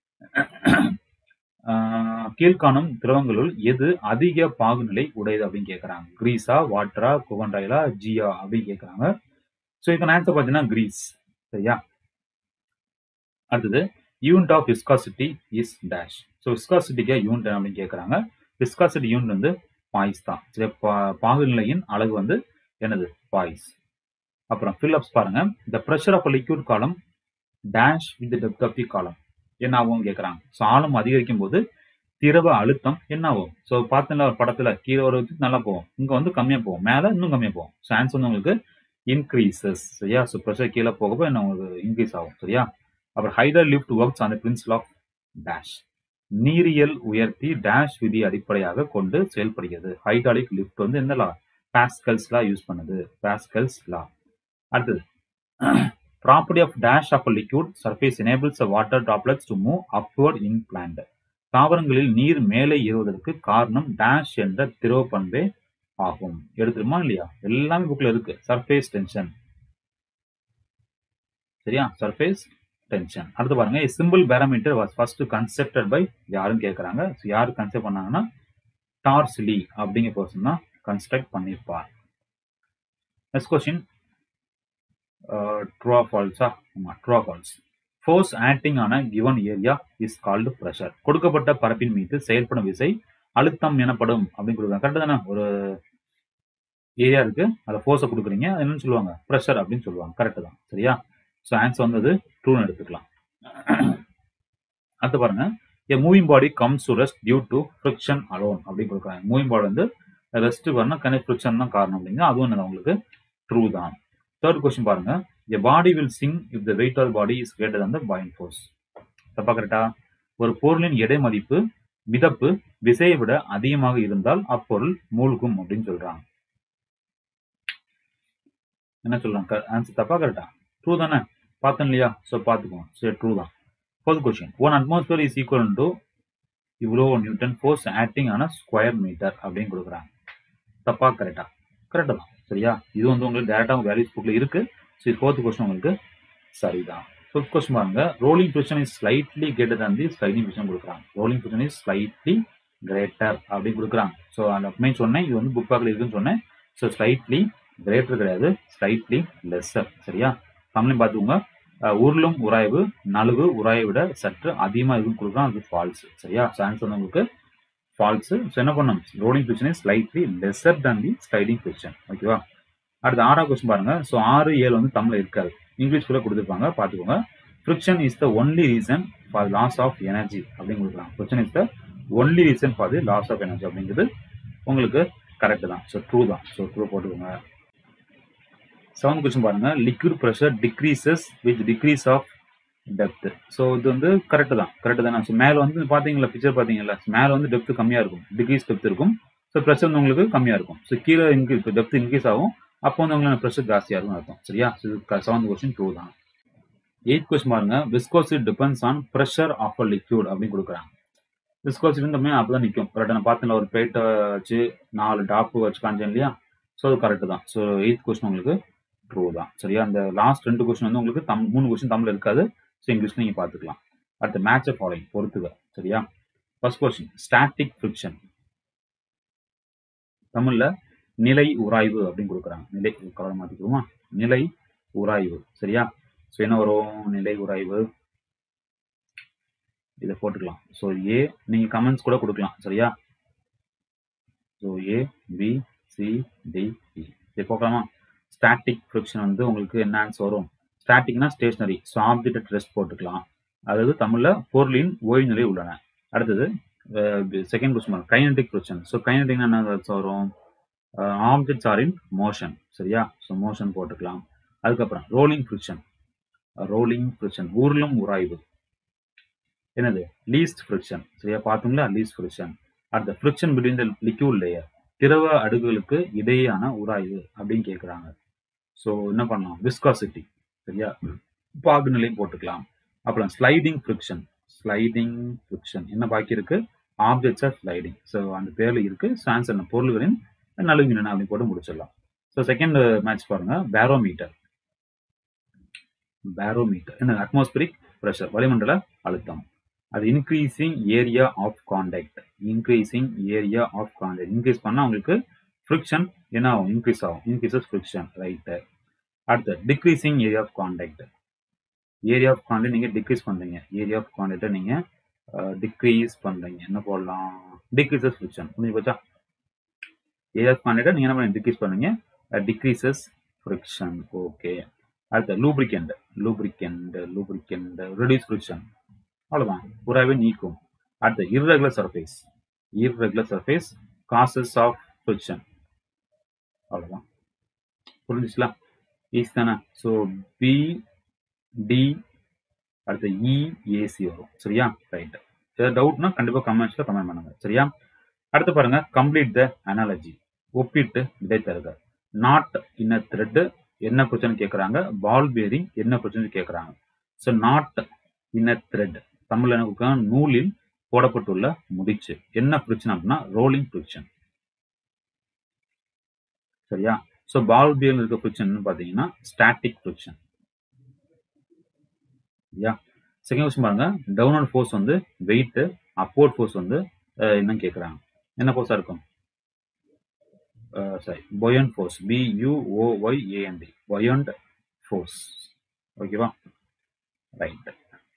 கீழ்காணும் திரவங்களுள் எது அதிக பாகுநிலை உடையது அப்படின்னு கேட்குறாங்க கிரீஸா வாட்டரா குகண்டாயிலா ஜியா அப்படின்னு கேட்குறாங்க ஸோ இதுக்கான ஆன்சர் பார்த்தீங்கன்னா கிரீஸ் சரியா அடுத்தது unit of viscosity is dash so விஸ்காசிட்டிக்கா யூனிட் அப்படின்னு கேட்குறாங்க விஸ்காசிட்டி யூனிட் வந்து பாய்ஸ் தான் சரி பாகுநிலையின் அழகு வந்து என்னது பாய்ஸ் அப்புறம் ஃபில்லப்ஸ் பாருங்க the pressure of liquid column dash with depth of the column என்ன ஆகும் கேட்குறாங்க ஸோ ஆழம் அதிகரிக்கும் போது திரவ அழுத்தம் என்ன ஆகும் ஸோ பார்த்தீங்கன்னா ஒரு படத்துல கீழே ஒரு நல்லா போகும் இங்க வந்து கம்மியா போகும் மேல இன்னும் கம்மியா போகும் ஸோ ஆன்சர் வந்து உங்களுக்கு இன்க்ரீசஸ் சரியா ஸோ ப்ரெஷர் கீழே போகப்போ என்ன உங்களுக்கு இன்க்ரீஸ் ஆகும் சரியா அப்புறம் ஹைடர் லிஃப்ட் ஒர்க்ஸ் அந்த பிரின்சிபல் ஆஃப் டேஷ் நீரியல் உயர்த்தி டேஷ் விதி அடிப்படையாக கொண்டு செயல்படுகிறது ஹைட்ராலிக் லிஃப்ட் வந்து எந்த லா பாஸ்கல்ஸ் லா யூஸ் பண்ணுது பாஸ்கல்ஸ் லா அடுத்தது property of dash of liquid surface enables water droplets to move upward in plant தாவரங்களில் நீர் மேலே ஏறுவதற்கு காரணம் டேஷ் என்ற திரவ பண்பே ஆகும் எடுத்துருமா இல்லையா எல்லாமே புக்ல இருக்கு சர்ஃபேஸ் டென்ஷன் சரியா சர்ஃபேஸ் டென்ஷன் அடுத்து பாருங்க simple barometer was first concepted by யாரும் கேட்கறாங்க யாரு கன்செப்ட் பண்ணாங்கன்னா டார்ஸ்லி அப்படிங்கிற பர்சன் தான் கன்ஸ்ட்ரக்ட் பண்ணியிருப்பார் நெக்ஸ்ட் கொஸ்டின் ட்ரூ ஃபால்ஸா ஆமா true false force acting on given area is called pressure கொடுக்கப்பட்ட பரப்பின் மீது செயல்படும் விசை அழுத்தம் எனப்படும் அப்படின்னு கொடுக்குறாங்க கரெக்ட் தானே ஒரு ஏரியா இருக்கு அதை ஃபோர்ஸை கொடுக்குறீங்க அது என்னன்னு சொல்லுவாங்க ப்ரெஷர் அப்படின்னு சொல்லுவாங்க கரெக்ட் தான் சரியா ஸோ ஆன்சர் வந்தது ட்ரூன்னு எடுத்துக்கலாம் அடுத்து பாருங்க a moving body comes to rest due to friction alone அப்படின்னு கொடுக்குறாங்க மூவிங் பாடி வந்து ரெஸ்ட் வரணும் கனெக்ட் ஃப்ரிக்ஷன் தான் காரணம் அப்படிங்க அதுவும் என்ன உங்களுக்கு ட்ரூ தான் தேர்ட் கொஸ்டின் பாருங்க a body will sink if the weight of body is greater than the buoyant force தப்பா கரெக்டா ஒரு பொருளின் எடை மதிப்பு மிதப்பு விசையை விட அதிகமாக இருந்தால் அப்பொருள் மூழ்கும் அப்படின்னு சொல்றாங்க என்ன சொல்றாங்க ஆன்சர் தப்பா கரெக்டா ட்ரூ தானே பார்த்தோம் இல்லையா ஸோ பார்த்துக்குவோம் சரி ட்ரூ தான் fourth question one atmosphere is equal to இவ்வளோ newton force acting on square metre அப்படின்னு கொடுக்குறாங்க தப்பா கரெக்டா கரெக்டா தான் சரியா இது வந்து உங்களுக்கு டேரக்டாக வேல்யூஸ் புக்ல இருக்கு ஸோ ஃபோர்த் கொஸ்டின் உங்களுக்கு சரிதான் ஃபிஃப்த் கொஸ்டின் பாருங்க rolling position is slightly greater than the sliding position கொடுக்குறாங்க rolling position is slightly greater அப்படின்னு கொடுக்குறாங்க ஸோ அந்த மெயின் சொன்னேன் இது வந்து புக் பேக்கில் இருக்குன்னு சொன்னேன் ஸோ ஸ்லைட்லி கிரேட்டர் கிடையாது ஸ்லைட்லி லெஸ்ஸர் சரியா தமிழையும் பார்த்துக்கோங்க உருளும் உராய்வு நழுவு உராயை விட சற்று அதிகமாக இருக்குன்னு கொடுக்குறோம் அது ஃபால்ஸ் சரியா ஸோ ஆன்சர் வந்து உங்களுக்கு ஃபால்ஸ் ஸோ என்ன பண்ணும் rolling position is slightly lesser than the sliding position ஓகேவா அடுத்து ஆறாவது கொஸ்டின் பாருங்க ஸோ ஆறு ஏழு வந்து தமிழ்ல இருக்காது இங்கிலீஷ்குள்ள கொடுத்துருப்பாங்க பார்த்துக்கோங்க friction is the only reason for loss of energy அப்படின்னு கொடுக்கலாம் friction is the only reason for the loss of energy அப்படிங்கிறது உங்களுக்கு கரெக்ட் தான் ஸோ ட்ரூ தான் ஸோ ட்ரூ போட்டுக்கோங்க செவன்த் கொஸ்டின் பாருங்க liquid pressure decreases with decrease of depth so இது வந்து கரெக்ட் தான் கரெக்ட் தானே ஸோ மேலே வந்து பார்த்தீங்களா பிக்சர் பார்த்தீங்களா மேலே வந்து டெப்த் கம்மியாக இருக்கும் டிக்ரீஸ் டெப்த் இருக்கும் ஸோ ப்ரெஷர் வந்து உங்களுக்கு கம்மியாக இருக்கும் ஸோ கீழே இன்க்ரீஸ் இப்போ டெப்த் இன்க்ரீஸ் ஆகும் அப்போ வந்து உங்களுக்கு ப்ரெஷர் ஜாஸ்தியாக இருக்கும் அர்த்தம் சரியா ஸோ செவன்த் கொஸ்டின் டூ தான் எயித் கொஸ்டின் பாருங்க viscosity depends on pressure of a liquid அப்படின்னு கொடுக்குறாங்க விஸ்கோசிட்டி வந்து அப்போ தான் நிற்கும் கரெக்டாக நான் பார்த்தேன் ஒரு பிளேட்டை வச்சு நாலு டாப்பு வச்சு காஞ்சேன் இல்லையா ஸோ அது கரெக்ட் தான் ஸோ எயித் கொஸ்டின் உங்களுக்கு ட்ரூ தான் சரியா அந்த லாஸ்ட் ரெண்டு கொஸ்டின் வந்து உங்களுக்கு தம் மூணு கொஸ்டின் தமிழ் இருக்காது ஸோ இங்கிலீஷ் நீங்கள் பார்த்துக்கலாம் அடுத்து மேட்ச் ஃபாலோயிங் பொறுத்துக்க சரியா ஃபர்ஸ்ட் கொஸ்டின் ஸ்டாட்டிக் ஃபிரிக்ஷன் தமிழ்ல நிலை உராய்வு அப்படின்னு கொடுக்குறாங்க நிலை கலர் மாத்திக்கிறோமா நிலை உராய்வு சரியா ஸோ என்ன வரும் நிலை உராய்வு இதை போட்டுக்கலாம் ஸோ ஏ நீங்க கமெண்ட்ஸ் கூட கொடுக்கலாம் சரியா so A B C D E இதை போக்கலாமா ஸ்டாட்டிக் ஃப்ரிக்ஷன் வந்து உங்களுக்கு என்ன ஆன்சர் வரும் ஸ்டாட்டிக்னா stationary so object at rest போட்டுக்கலாம் அதாவது தமிழ்ல பொருளின் ஓய்வு நிலை உள்ளன அடுத்தது second question kinetic friction so கைனடிக்னா என்ன வரும் ஆப்ஜெக்ட்ஸ் ஆர் இன் மோஷன் சரியா ஸோ மோஷன் போட்டுக்கலாம் அதுக்கப்புறம் ரோலிங் ஃப்ரிக்ஷன் ரோலிங் ஃப்ரிக்ஷன் ஊர்லும் உராய்வு என்னது லீஸ்ட் ஃப்ரிக்ஷன் சரியா பார்த்தோங்களா லீஸ்ட் ஃப்ரிக்ஷன் அடுத்த friction between the liquid layer திரவ அடுக்குகளுக்கு இடையேயான உராய்வு அப்படின்னு கேட்குறாங்க ஸோ என்ன பண்ணலாம் விஸ்காசிட்டி சரியா பாகுநிலையும் போட்டுக்கலாம் அப்புறம் ஸ்லைடிங் ஃப்ரிக்ஷன் ஸ்லைடிங் ஃப்ரிக்ஷன் என்ன பாக்கி இருக்கு ஆப்ஜெக்ட்ஸ் ஆர் ஸ்லைடிங் ஸோ அந்த பேர்ல இருக்கு ஸோ ஆன்சர் என்ன பொருள்களின் நழுவின அப்படின்னு போட்டு முடிச்சிடலாம் ஸோ செகண்ட் மேட்ச் பாருங்க பேரோமீட்டர் பேரோமீட்டர் என்ன அட்மாஸ்பிரிக் ப்ரெஷர் வளிமண்டல அழுத்தம் அது increasing area of contact increasing area of contact increase பண்ணால் உங்களுக்கு ஃப்ரிக்ஷன் என்ன ஆகும் இன்க்ரீஸ் ஆகும் இன்க்ரீசஸ் ஃப்ரிக்ஷன் ரைட்டு அடுத்து decreasing area of contact area of contact நீங்கள் டிக்ரீஸ் பண்ணுறீங்க ஏரியா ஆஃப் காண்டாக்டை நீங்கள் டிக்ரீஸ் பண்ணுறீங்க என்ன போடலாம் டிக்ரீசஸ் ஃப்ரிக்ஷன் புரிஞ்சு போச்சா ஏரியா ஆஃப் காண்டாக்டை நீங்கள் என்ன பண்ணி டிக்ரீஸ் பண்ணுறீங்க டிக்ரீசஸ் ஃப்ரிக்ஷன் ஓகே அடுத்து lubricant lubricant lubricant reduce friction அவ்வளோதான் புறாவே நீக்கும் அடுத்து irregular surface irregular surface causes of friction அவ்வளோதான் புரிஞ்சுச்சுல ஈஸி தானே ஸோ பி டி அடுத்து இஏசி வரும் சரியா ரைட் ஏதாவது டவுட்னா கண்டிப்பாக கமெண்ட்ஸில் கமெண்ட் பண்ணுங்க சரியா அடுத்து பாருங்க கம்ப்ளீட் த அனாலஜி ஒப்பிட்டு விடை தருக நாட் இன்ன த்ரெட் என்ன பிரச்சனை கேட்குறாங்க பால் பேரிங் என்ன பிரச்சனை கேட்குறாங்க ஸோ நாட் இன்ன த்ரெட் தமிழ் எனக்கு நூலில் போடப்பட்டுள்ள முடிச்சு என்ன பிரச்சனை அப்படின்னா ரோலிங் ஃப்ரிக்ஷன் சரியா ஸோ பால் பேரில் இருக்க ஃப்ரிக்ஷன் பார்த்தீங்கன்னா ஸ்டாட்டிக் ஃப்ரிக்ஷன் சரியா செகண்ட் கொஸ்டின் பாருங்க டவுன்வர்ட் ஃபோர்ஸ் வந்து வெயிட் அப்போர்ட் ஃபோர்ஸ் வந்து என்ன கேட்குறாங்க என்ன ஃபோர்ஸாக இருக்கும் sorry buoyant force B U O Y A N T buoyant force ஓகேவா ரைட்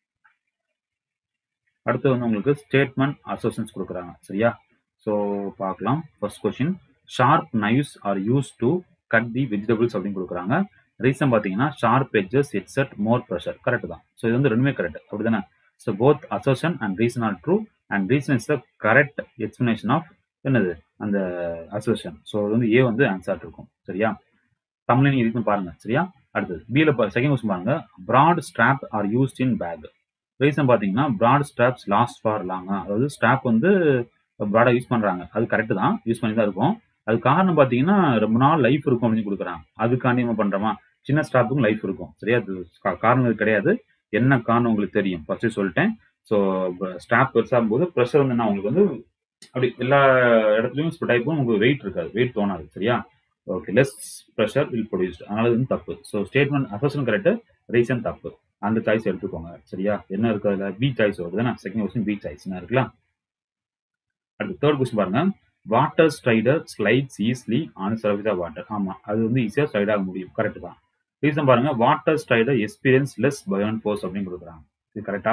அடுத்து வந்து உங்களுக்கு ஸ்டேட்மெண்ட் அசோசியன்ஸ் கொடுக்குறாங்க சரியா ஸோ பார்க்கலாம் first question sharp knives are use to cut the vegetables அப்படின்னு கொடுக்குறாங்க ரீசன் பார்த்தீங்கன்னா sharp edges exert more pressure correct தான் ஸோ இது வந்து ரெண்டுமே கரெக்ட் அப்படி தானே so both assertion and reason are true and reason is the correct explanation of என்னது அந்த அசோஷன் ஸோ அது வந்து ஏ வந்து ஆன்சர் இருக்கும் சரியா தமிழ் நீங்க இதுக்கும் பாருங்க சரியா அடுத்தது பியில் செகண்ட் கொஸ்டின் பாருங்க broad strap are used in bag reason பார்த்தீங்கன்னா ப்ராட் ஸ்ட்ராப்ஸ் லாஸ்ட் ஃபார் லாங்கா அதாவது ஸ்ட்ராப் வந்து ப்ராடாக யூஸ் பண்ணுறாங்க அது கரெக்ட் தான் யூஸ் பண்ணி தான் இருக்கும் அது காரணம் பார்த்தீங்கன்னா ரொம்ப நாள் லைஃப் இருக்கும் அப்படின்னு கொடுக்குறாங்க அதுக்காண்டி நம்ம பண்ணுறோமா சின்ன ஸ்டாப்புக்கும் லைஃப் இருக்கும் சரியா அது காரணம் கிடையாது என்ன காரணம் உங்களுக்கு தெரியும் ஃபர்ஸ்ட் சொல்லிட்டேன் ஸோ ஸ்டாப் பெருசாகும் போது ப்ரெஷர் வந்து நான் உங்களுக்கு வந்து அப்படி எல்லா இடத்துலையும் ஸ்ப்ரெட் ஆகிப்போம் உங்களுக்கு வெயிட் இருக்காது வெயிட் தோணாது சரியா okay less pressure will produced அதனால இது வந்து தப்பு so statement assertion correct reason தப்பு அந்த சாய்ஸ் எடுத்துக்கோங்க சரியா என்ன இருக்கு அதில் பி சாய்ஸ் வருது தானே செகண்ட் கொஸ்டின் பி சாய்ஸ் என்ன இருக்கலாம் அடுத்து தேர்ட் கொஸ்டின் பாருங்க water strider slides easily on surface of water ஆமாம் அது வந்து ஈஸியாக ஸ்லைட் ஆக முடியும் கரெக்ட் தான் ரீசன் பாருங்க water strider experience less buoyant force அப்படின்னு கொடுக்குறாங்க இது கரெக்டா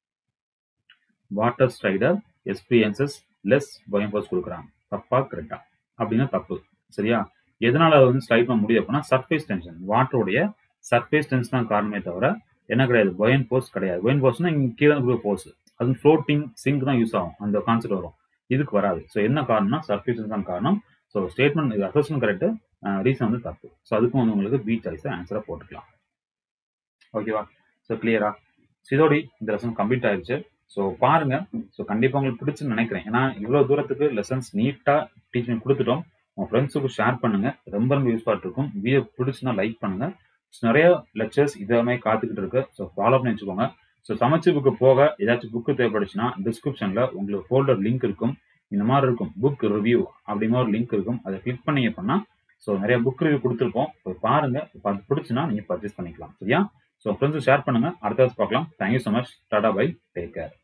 water strider experiences less buoyant force கொடுக்குறாங்க தப்பா கரெக்டா அப்படின்னா தப்பு சரியா எதனால அது வந்து ஸ்லைட் பண்ண முடியும் அப்படின்னா சர்ஃபேஸ் டென்ஷன் வாட்டருடைய சர்ஃபேஸ் டென்ஷன் தான் காரணமே தவிர என்ன கிடையாது பயோன் ஃபோர்ஸ் கிடையாது பயோன் ஃபோர்ஸ்னா இங்கே கீழே இருக்கிற ஃபோர்ஸ் அது ஃப்ளோட்டிங் சிங்க் தான் யூஸ் ஆகும் அந்த கான்செப்ட் வரும் இதுக்கு வராது ஸோ என்ன காரணம்னா சர்ஃபேஸ் தான் காரணம் ஸோ ஸ்டேட்மெண்ட் இது அசஸ்மெண்ட் கரெக்ட் ரீசன் வந்து தப்பு ஸோ அதுக்கும் வந்து உங்களுக்கு பி சாய்ஸை ஆன்சரை போட்டுக்கலாம் ஓகேவா ஸோ கிளியரா இதோடி இந்த லெசன் கம்ப்ளீட் ஆயிடுச்சு ஸோ பாருங்க ஸோ கண்டிப்பாக உங்களுக்கு பிடிச்சுன்னு நினைக்கிறேன் ஏன்னா இவ்வளோ தூரத்துக்கு லெசன்ஸ் நீட்டாக டீச்சிங் கொடுத்துட்டோம் உங்கள் ஃப்ரெண்ட்ஸுக்கு ஷேர் பண்ணுங்க ரொம்ப ரொம்ப யூஸ்ஃபாக இருக்கும் வீடியோ பிடிச்சுன்னா லைக் பண்ணுங்க நிறைய லெக்சர்ஸ் இதே காத்துக்கிட்டு இருக்கு ஸோ ஃபாலோ பண்ணி வச்சுக்கோங்க ஸோ சமைச்சு புக்கு போக ஏதாச்சும் புக்கு தேவைப்படுச்சுன்னா டிஸ்கிரிப்ஷனில் உங்களுக்கு ஃபோல்டர் லிங்க் இருக்கும் இந்த மாதிரி இருக்கும் புக் ரிவ்யூ அப்படிங்கிற ஒரு லிங்க் இருக்கும் அதை கிளிக் பண்ணி பண்ணா ஸோ நிறைய புக் ரிவ்யூ கொடுத்துருப்போம் போய் பாருங்க இப்போ அது பிடிச்சுன்னா நீங்கள் பர்ச்சேஸ் பண்ணிக்கலாம் சரியா ஸோ ஃப்ரெண்ட்ஸுக்கு ஷேர் பண்ணுங்க அடுத்த பார்க்கலாம் thank you so much tata bye take care